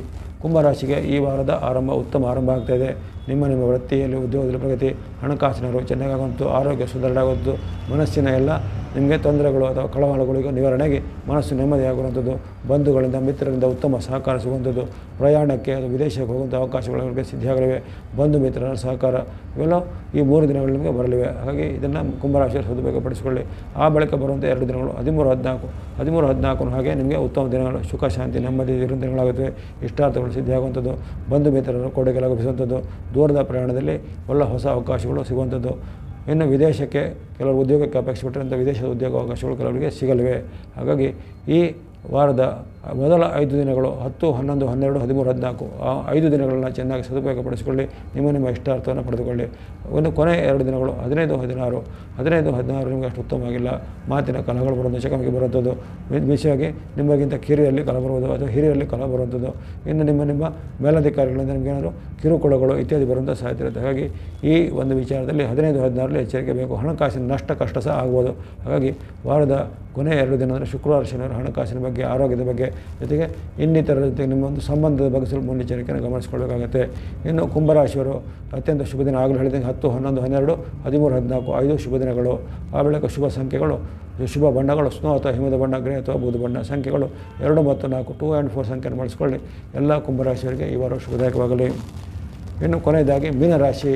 ಕುಂಭರಾಶಿಗೆ ಈ ವಾರದ ಆರಂಭ ಉತ್ತಮ ಆರಂಭ ಆಗ್ತಾ ಇದೆ ನಿಮ್ಮ ನಿಮ್ಮ ವೃತ್ತಿಯಲ್ಲಿ ಉದ್ಯೋಗದಲ್ಲಿ ಪ್ರಗತಿ ಹಣಕಾಸಿನ ಅರಿವು ಚೆನ್ನಾಗಾಗುವಂತು ಆರೋಗ್ಯ ಸುಧಾರಣೆ ಆಗುವಂಥದ್ದು ಮನಸ್ಸಿನ ಎಲ್ಲ ನಿಮಗೆ ತೊಂದರೆಗಳು ಅಥವಾ ಕಳವಳಗಳಿಗೆ ನಿವಾರಣೆಗೆ ಮನಸ್ಸು ನೆಮ್ಮದಿಯಾಗುವಂಥದ್ದು ಬಂಧುಗಳಿಂದ ಮಿತ್ರರಿಂದ ಉತ್ತಮ ಸಹಕಾರ ಸಿಗುವಂಥದ್ದು ಪ್ರಯಾಣಕ್ಕೆ ಅದು ವಿದೇಶಕ್ಕೆ ಹೋಗುವಂಥ ಅವಕಾಶಗಳು ನಿಮಗೆ ಸಿದ್ಧಿಯಾಗಲಿವೆ ಬಂಧು ಮಿತ್ರರ ಸಹಕಾರ ಇವೆಲ್ಲ ಈ ಮೂರು ದಿನಗಳು ನಿಮಗೆ ಬರಲಿವೆ ಹಾಗಾಗಿ ಇದನ್ನು ಕುಂಭರಾಶಿಯಲ್ಲಿ ಸದುಪಯೋಗಪಡಿಸಿಕೊಳ್ಳಿ ಆ ಬಳಿಕ ಬರುವಂಥ ಎರಡು ದಿನಗಳು ಹದಿಮೂರು ಹದಿನಾಲ್ಕು ಹದಿಮೂರು ಹದಿನಾಲ್ಕು ಹಾಗೆ ನಿಮಗೆ ಉತ್ತಮ ದಿನಗಳು ಸುಖ ಶಾಂತಿ ನೆಮ್ಮದಿ ಇರುವ ದಿನಗಳಾಗುತ್ತವೆ ಇಷ್ಟಾರ್ಥಗಳು ಸಿದ್ಧಿಯಾಗುವಂಥದ್ದು ಬಂಧು ಮಿತ್ರರ ಕೊಡುಗೆ ಲಭಿಸುವಂಥದ್ದು ದೂರದ ಪ್ರಯಾಣದಲ್ಲಿ ಒಳ್ಳೆ ಹೊಸ ಅವಕಾಶಗಳು ಸಿಗುವಂಥದ್ದು ಇನ್ನು ವಿದೇಶಕ್ಕೆ ಕೆಲವರು ಉದ್ಯೋಗಕ್ಕೆ ಅಪೇಕ್ಷೆ ಪಟ್ಟಿರುವಂಥ ವಿದೇಶದ ಉದ್ಯೋಗ ಅವಕಾಶಗಳು ಕೆಲವರಿಗೆ ಸಿಗಲಿವೆ ಹಾಗಾಗಿ ಈ ವಾರದ ಮೊದಲ ಐದು ದಿನಗಳು ಹತ್ತು ಹನ್ನೊಂದು ಹನ್ನೆರಡು ಹದಿಮೂರು ಹದಿನಾಲ್ಕು ಆ ಐದು ದಿನಗಳನ್ನು ಚೆನ್ನಾಗಿ ಸದುಪಯೋಗಪಡಿಸಿಕೊಳ್ಳಿ ನಿಮ್ಮ ನಿಮ್ಮ ಇಷ್ಟಾರ್ಥವನ್ನು ಪಡೆದುಕೊಳ್ಳಿ ಒಂದು ಕೊನೆ ಎರಡು ದಿನಗಳು ಹದಿನೈದು ಹದಿನಾರು ಹದಿನೈದು ಹದಿನಾರು ನಿಮಗೆ ಅಷ್ಟು ಉತ್ತಮವಾಗಿಲ್ಲ ಮಾತಿನ ಕಲಹಗಳು ಬರುವುದು ಚಕಮಕಿ ಬರುವಂಥದ್ದು ವಿ- ವಿಷಯವಾಗಿ ನಿಮಗಿಂತ ಕಿರಿಯಲ್ಲಿ ಕಲ ಬರುವುದು ಅಥವಾ ಹಿರಿಯಲ್ಲಿ ಕಲ ಬರುವಂಥದ್ದು ಇನ್ನು ನಿಮ್ಮ ನಿಮ್ಮ ಮೇಲಧಿಕಾರಿಗಳಿಂದ ನಿಮಗೇನಾದರೂ ಕಿರುಕುಳಗಳು ಇತ್ಯಾದಿ ಬರುವಂಥ ಸಾಧ್ಯತೆ ಇರುತ್ತೆ ಹಾಗಾಗಿ ಈ ಒಂದು ವಿಚಾರದಲ್ಲಿ ಹದಿನೈದು ಹದಿನಾರರಲ್ಲಿ ಎಚ್ಚರಿಕೆ ಬೇಕು ಹಣಕಾಸಿನ ನಷ್ಟ ಕಷ್ಟ ಸಹ ಆಗ್ಬೋದು ಹಾಗಾಗಿ ವಾರದ ಕೊನೆಯ ಎರಡು ದಿನ ಅಂದರೆ ಶುಕ್ರವಾರ ಶನಿವಾರ ಹಣಕಾಸಿನ ಬಗ್ಗೆ ಆರೋಗ್ಯದ ಬಗ್ಗೆ ಜೊತೆಗೆ ಇನ್ನಿತರ ಜೊತೆಗೆ ನಿಮ್ಮ ಒಂದು ಸಂಬಂಧದ ಬಗ್ಗೆ ಸ್ವಲ್ಪ ಮುನ್ನೆಚ್ಚರಿಕೆಯನ್ನು ಗಮನಿಸಿಕೊಳ್ಬೇಕಾಗುತ್ತೆ ಇನ್ನು ಕುಂಭರಾಶಿಯವರು ಅತ್ಯಂತ ಶುಭ ದಿನ ಆಗಲೂ ಹೇಳಿದಂಗೆ ಹತ್ತು ಹನ್ನೊಂದು ಹನ್ನೆರಡು ಹದಿಮೂರು ಹದಿನಾಲ್ಕು ಐದು ಶುಭ ದಿನಗಳು ಆ ಬಳಿಕ ಶುಭ ಸಂಖ್ಯೆಗಳು ಶುಭ ಬಣ್ಣಗಳು ಸ್ನೋ ಅಥವಾ ಹಿಮದ ಬಣ್ಣ ಗ್ರೇ ಅಥವಾ ಬೂದು ಬಣ್ಣ ಸಂಖ್ಯೆಗಳು ಎರಡು ಮತ್ತು ನಾಲ್ಕು ಟೂ ಆ್ಯಂಡ್ ಫೋರ್ ಸಂಖ್ಯೆಯನ್ನು ಬಳಸ್ಕೊಳ್ಳಿ ಎಲ್ಲ ಕುಂಭರಾಶಿಯವರಿಗೆ ಈ ವಾರ ಶುಭದಾಯಕವಾಗಲಿ ಇನ್ನು ಕೊನೆಯದಾಗಿ ಮೀನರಾಶಿ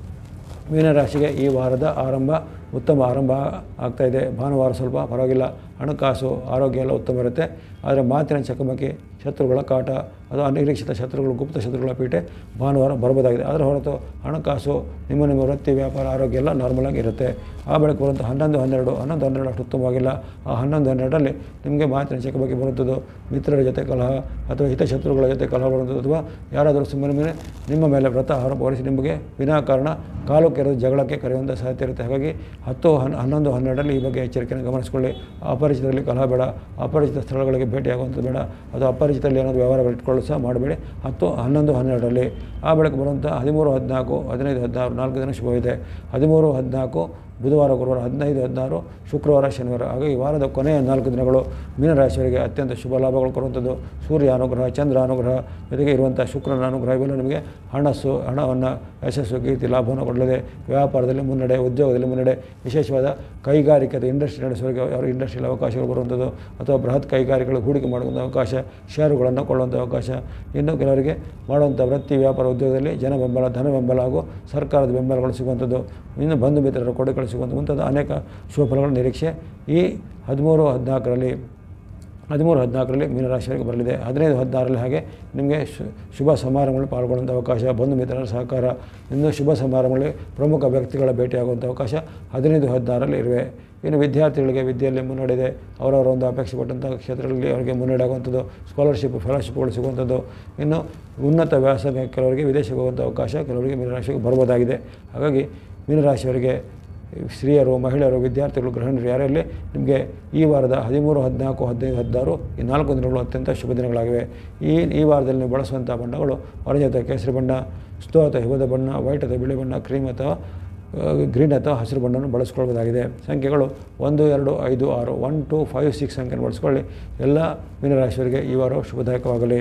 ಮೀನರಾಶಿಗೆ ಈ ವಾರದ ಆರಂಭ ಉತ್ತಮ ಆರಂಭ ಆಗ್ತಾ ಇದೆ ಭಾನುವಾರ ಸ್ವಲ್ಪ ಪರವಾಗಿಲ್ಲ ಹಣಕಾಸು ಆರೋಗ್ಯ ಎಲ್ಲ ಉತ್ತಮ ಇರುತ್ತೆ ಆದರೆ ಮಾತಿನ ಚಕಮಕಿ ಶತ್ರುಗಳ ಕಾಟ ಅಥವಾ ಅನಿರೀಕ್ಷಿತ ಶತ್ರುಗಳು ಗುಪ್ತ ಶತ್ರುಗಳ ಪೀಠೆ ಭಾನುವಾರ ಬರಬಹುದಾಗಿದೆ ಅದರ ಹೊರತು ಹಣಕಾಸು ನಿಮ್ಮ ನಿಮ್ಮ ವೃತ್ತಿ ವ್ಯಾಪಾರ ಆರೋಗ್ಯ ಎಲ್ಲ ನಾರ್ಮಲ್ ಆಗಿ ಇರುತ್ತೆ ಆ ಬಳಿಕ ಬರುವಂಥ ಹನ್ನೊಂದು ಹನ್ನೆರಡು ಹನ್ನೊಂದು ಹನ್ನೆರಡು ಅಷ್ಟು ಉತ್ತಮವಾಗಿಲ್ಲ ಆ ಹನ್ನೊಂದು ಹನ್ನೆರಡರಲ್ಲಿ ನಿಮಗೆ ಮಾತಿನ ಚಕಮಕಿ ಬರುವಂಥದ್ದು ಮಿತ್ರರ ಜೊತೆ ಕಲಹ ಅಥವಾ ಹಿತಶತ್ರುಗಳ ಜೊತೆ ಕಲಹ ಬರುವಂಥದ್ದು ಅಥವಾ ಯಾರಾದರೂ ಸುಮ್ಮನೆ ಮೇಲೆ ನಿಮ್ಮ ಮೇಲೆ ವ್ರತ ಹೊರಪಡಿಸಿ ನಿಮಗೆ ವಿನಾಕಾರಣ ಕಾಲು ಕೆರೆದು ಜಗಳಕ್ಕೆ ಕರೆಯುವಂಥ ಸಾಧ್ಯತೆ ಇರುತ್ತೆ ಹಾಗಾಗಿ ಹತ್ತು ಹನ್ ಹನ್ನೊಂದು ಹನ್ನೆರಡರಲ್ಲಿ ಈ ಬಗ್ಗೆ ಎಚ್ಚರಿಕೆಯನ್ನು ಗಮನಿಸಿಕೊಳ್ಳಿ ಅಪರಿಚಿತರಲ್ಲಿ ಕಲಹ ಬೇಡ ಅಪರಿಚಿತ ಸ್ಥಳಗಳಿಗೆ ಭೇಟಿಯಾಗುವಂಥದ್ದು ಬೇಡ ಅಥವಾ ಅಪರಿಚಿತರಲ್ಲಿ ಏನಾದರೂ ವ್ಯವಹಾರಗಳು ಇಟ್ಕೊಳ್ಳೋದು ಸಹ ಮಾಡಬೇಡಿ ಹತ್ತು ಹನ್ನೊಂದು ಹನ್ನೆರಡರಲ್ಲಿ ಆ ಬಳಿಕ ಬರುವಂಥ ಹದಿಮೂರು ಹದಿನಾಲ್ಕು ಹದಿನೈದು ಹದಿನಾರು ನಾಲ್ಕು ದಿನ ಶುಭವಿದೆ ಹದಿಮೂರು ಹದಿನಾಲ್ಕು ಬುಧವಾರ ಗುರುವಾರ ಹದಿನೈದು ಹದಿನಾರು ಶುಕ್ರವಾರ ಶನಿವಾರ ಹಾಗಾಗಿ ಈ ವಾರದ ಕೊನೆಯ ನಾಲ್ಕು ದಿನಗಳು ಮೀನರಾಶಿಯವರಿಗೆ ಅತ್ಯಂತ ಶುಭ ಲಾಭಗಳು ಕೊಡುವಂಥದ್ದು ಸೂರ್ಯ ಅನುಗ್ರಹ ಚಂದ್ರ ಅನುಗ್ರಹ ಜೊತೆಗೆ ಇರುವಂಥ ಶುಕ್ರನ ಅನುಗ್ರಹ ಇವೆಲ್ಲ ನಿಮಗೆ ಹಣಸ್ಸು ಹಣವನ್ನು ಯಶಸ್ಸು ಕೀರ್ತಿ ಲಾಭವನ್ನು ಕೊಡಲಿದೆ ವ್ಯಾಪಾರದಲ್ಲಿ ಮುನ್ನಡೆ ಉದ್ಯೋಗದಲ್ಲಿ ಮುನ್ನಡೆ ವಿಶೇಷವಾದ ಕೈಗಾರಿಕೆ ಅಥವಾ ಇಂಡಸ್ಟ್ರಿ ನಡೆಸೋರಿಗೆ ಅವರ ಇಂಡಸ್ಟ್ರಿಯಲ್ ಅವಕಾಶಗಳು ಬರುವಂಥದ್ದು ಅಥವಾ ಬೃಹತ್ ಕೈಗಾರಿಕೆಗಳು ಹೂಡಿಕೆ ಮಾಡುವಂಥ ಅವಕಾಶ ಷೇರುಗಳನ್ನು ಕೊಳ್ಳುವಂಥ ಅವಕಾಶ ಇನ್ನು ಕೆಲವರಿಗೆ ಮಾಡುವಂಥ ವೃತ್ತಿ ವ್ಯಾಪಾರ ಉದ್ಯೋಗದಲ್ಲಿ ಜನ ಬೆಂಬಲ ಧನ ಬೆಂಬಲ ಹಾಗೂ ಸರ್ಕಾರದ ಬೆಂಬಲಗಳು ಸಿಗುವಂಥದ್ದು ಇನ್ನು ಬಂಧು ಮಿತ್ರರ ಕೊಡುಗೆಗಳು ಸಿಗುವಂಥ ಮುಂತಾದ ಅನೇಕ ಶುಭ ಫಲಗಳ ನಿರೀಕ್ಷೆ ಈ ಹದಿಮೂರು ಹದಿನಾಲ್ಕರಲ್ಲಿ ಹದಿಮೂರು ಹದಿನಾಲ್ಕರಲ್ಲಿ ಮೀನರಾಶಿಯವರಿಗೆ ಬರಲಿದೆ ಹದಿನೈದು ಹದಿನಾರರಲ್ಲಿ ಹಾಗೆ ನಿಮಗೆ ಶು ಶುಭ ಸಮಾರಂಭಗಳಲ್ಲಿ ಪಾಲ್ಗೊಳ್ಳುವಂಥ ಅವಕಾಶ ಬಂಧು ಮಿತ್ರರ ಸಹಕಾರ ಇನ್ನು ಶುಭ ಸಮಾರಂಭಗಳಲ್ಲಿ ಪ್ರಮುಖ ವ್ಯಕ್ತಿಗಳ ಭೇಟಿಯಾಗುವಂಥ ಅವಕಾಶ ಹದಿನೈದು ಹದಿನಾರರಲ್ಲಿ ಇರುವೆ ಇನ್ನು ವಿದ್ಯಾರ್ಥಿಗಳಿಗೆ ವಿದ್ಯೆಯಲ್ಲಿ ಮುನ್ನಡೆದೆ ಅವರವರ ಒಂದು ಅಪೇಕ್ಷೆ ಪಟ್ಟಂಥ ಕ್ಷೇತ್ರಗಳಲ್ಲಿ ಅವರಿಗೆ ಮುನ್ನಡೆ ಆಗುವಂಥದ್ದು ಸ್ಕಾಲರ್ಶಿಪ್ ಫೆಲೋಶಿಪ್ಗಳು ಸಿಗುವಂಥದ್ದು ಇನ್ನು ಉನ್ನತ ವ್ಯಾಸಂಗ ಕೆಲವರಿಗೆ ವಿದೇಶಕ್ಕೆ ಹೋಗುವಂಥ ಅವಕಾಶ ಕೆಲವರಿಗೆ ಮೀನರಾಶಿಗೆ ಬರ್ಬೋದಾಗಿದೆ ಹಾಗಾಗಿ ಮೀನರಾಶಿಯವರಿಗೆ ಸ್ತ್ರೀಯರು ಮಹಿಳೆಯರು ವಿದ್ಯಾರ್ಥಿಗಳು ಗೃಹಿಣಿಯರು ಯಾರಲ್ಲಿ ನಿಮಗೆ ಈ ವಾರದ ಹದಿಮೂರು ಹದಿನಾಲ್ಕು ಹದಿನೈದು ಹದಿನಾರು ಈ ನಾಲ್ಕು ದಿನಗಳು ಅತ್ಯಂತ ಶುಭ ದಿನಗಳಾಗಿವೆ ಈ ಈ ವಾರದಲ್ಲಿ ನೀವು ಬಳಸುವಂಥ ಬಣ್ಣಗಳು ಆರೆಂಜ್ ಅಥವಾ ಕೇಸರಿ ಬಣ್ಣ ಸ್ಟೋ ಅಥವಾ ಹಿಮದ ಬಣ್ಣ ವೈಟ್ ಅಥವಾ ಬಿಳಿ ಬಣ್ಣ ಕ್ರೀಮ್ ಅಥವಾ ಗ್ರೀನ್ ಅಥವಾ ಹಸಿರು ಬಣ್ಣವನ್ನು ಬಳಸ್ಕೊಳ್ಬೋದಾಗಿದೆ ಸಂಖ್ಯೆಗಳು ಒಂದು ಎರಡು ಐದು ಆರು ಒನ್ ಟು ಫೈವ್ ಸಿಕ್ಸ್ ಸಂಖ್ಯೆಯನ್ನು ಬಳಸ್ಕೊಳ್ಳಿ ಎಲ್ಲ ಮೀನರಾಶಿಯವರಿಗೆ ಈ ವಾರ ಶುಭದಾಯಕವಾಗಲಿ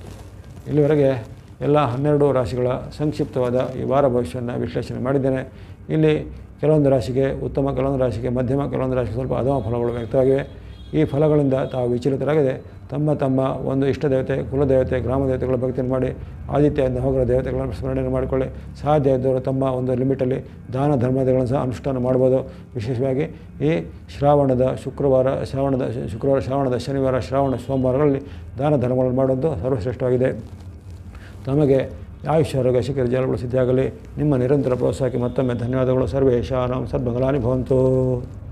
ಇಲ್ಲಿವರೆಗೆ ಎಲ್ಲ ಹನ್ನೆರಡು ರಾಶಿಗಳ ಸಂಕ್ಷಿಪ್ತವಾದ ಈ ವಾರ ಭವಿಷ್ಯವನ್ನು ವಿಶ್ಲೇಷಣೆ ಮಾಡಿದ್ದೇನೆ ಇಲ್ಲಿ ಕೆಲವೊಂದು ರಾಶಿಗೆ ಉತ್ತಮ ಕೆಲವೊಂದು ರಾಶಿಗೆ ಮಧ್ಯಮ ಕೆಲವೊಂದು ರಾಶಿಗೆ ಸ್ವಲ್ಪ ಅಧಮ ಫಲಗಳು ವ್ಯಕ್ತವಾಗಿವೆ ಈ ಫಲಗಳಿಂದ ತಾವು ವಿಚಲಿತರಾಗದೆ ತಮ್ಮ ತಮ್ಮ ಒಂದು ಇಷ್ಟ ದೇವತೆ ಕುಲದೇವತೆ ಗ್ರಾಮ ದೇವತೆಗಳ ಭಕ್ತಿಯನ್ನು ಮಾಡಿ ಆದಿತ್ಯ ನವಗ್ರಹ ದೇವತೆಗಳನ್ನು ಸ್ಮರಣೆ ಮಾಡಿಕೊಳ್ಳಿ ಸಾಧ್ಯ ಇದ್ದವರು ತಮ್ಮ ಒಂದು ಲಿಮಿಟಲ್ಲಿ ದಾನ ಧರ್ಮಾದಿಗಳನ್ನು ಸಹ ಅನುಷ್ಠಾನ ಮಾಡ್ಬೋದು ವಿಶೇಷವಾಗಿ ಈ ಶ್ರಾವಣದ ಶುಕ್ರವಾರ ಶ್ರಾವಣದ ಶುಕ್ರವಾರ ಶ್ರಾವಣದ ಶನಿವಾರ ಶ್ರಾವಣ ಸೋಮವಾರಗಳಲ್ಲಿ ದಾನ ಧರ್ಮಗಳನ್ನು ಮಾಡೋದು ಸರ್ವಶ್ರೇಷ್ಠವಾಗಿದೆ ತಮಗೆ ಆಯುಷ್ಯ ಆರೋಗ್ಯ ಶಿಖರ ಜಲಗಳು ಸಿದ್ಧಿಯಾಗಲಿ ನಿಮ್ಮ ನಿರಂತರ ಪ್ರೋತ್ಸಾಹಕ್ಕೆ ಮತ್ತೊಮ್ಮೆ ಧನ್ಯವಾದಗಳು ಸರ್ವೇಶಾನಾಂ ಸದ್ಮಂಗಲಾನಿ ಭವಂತು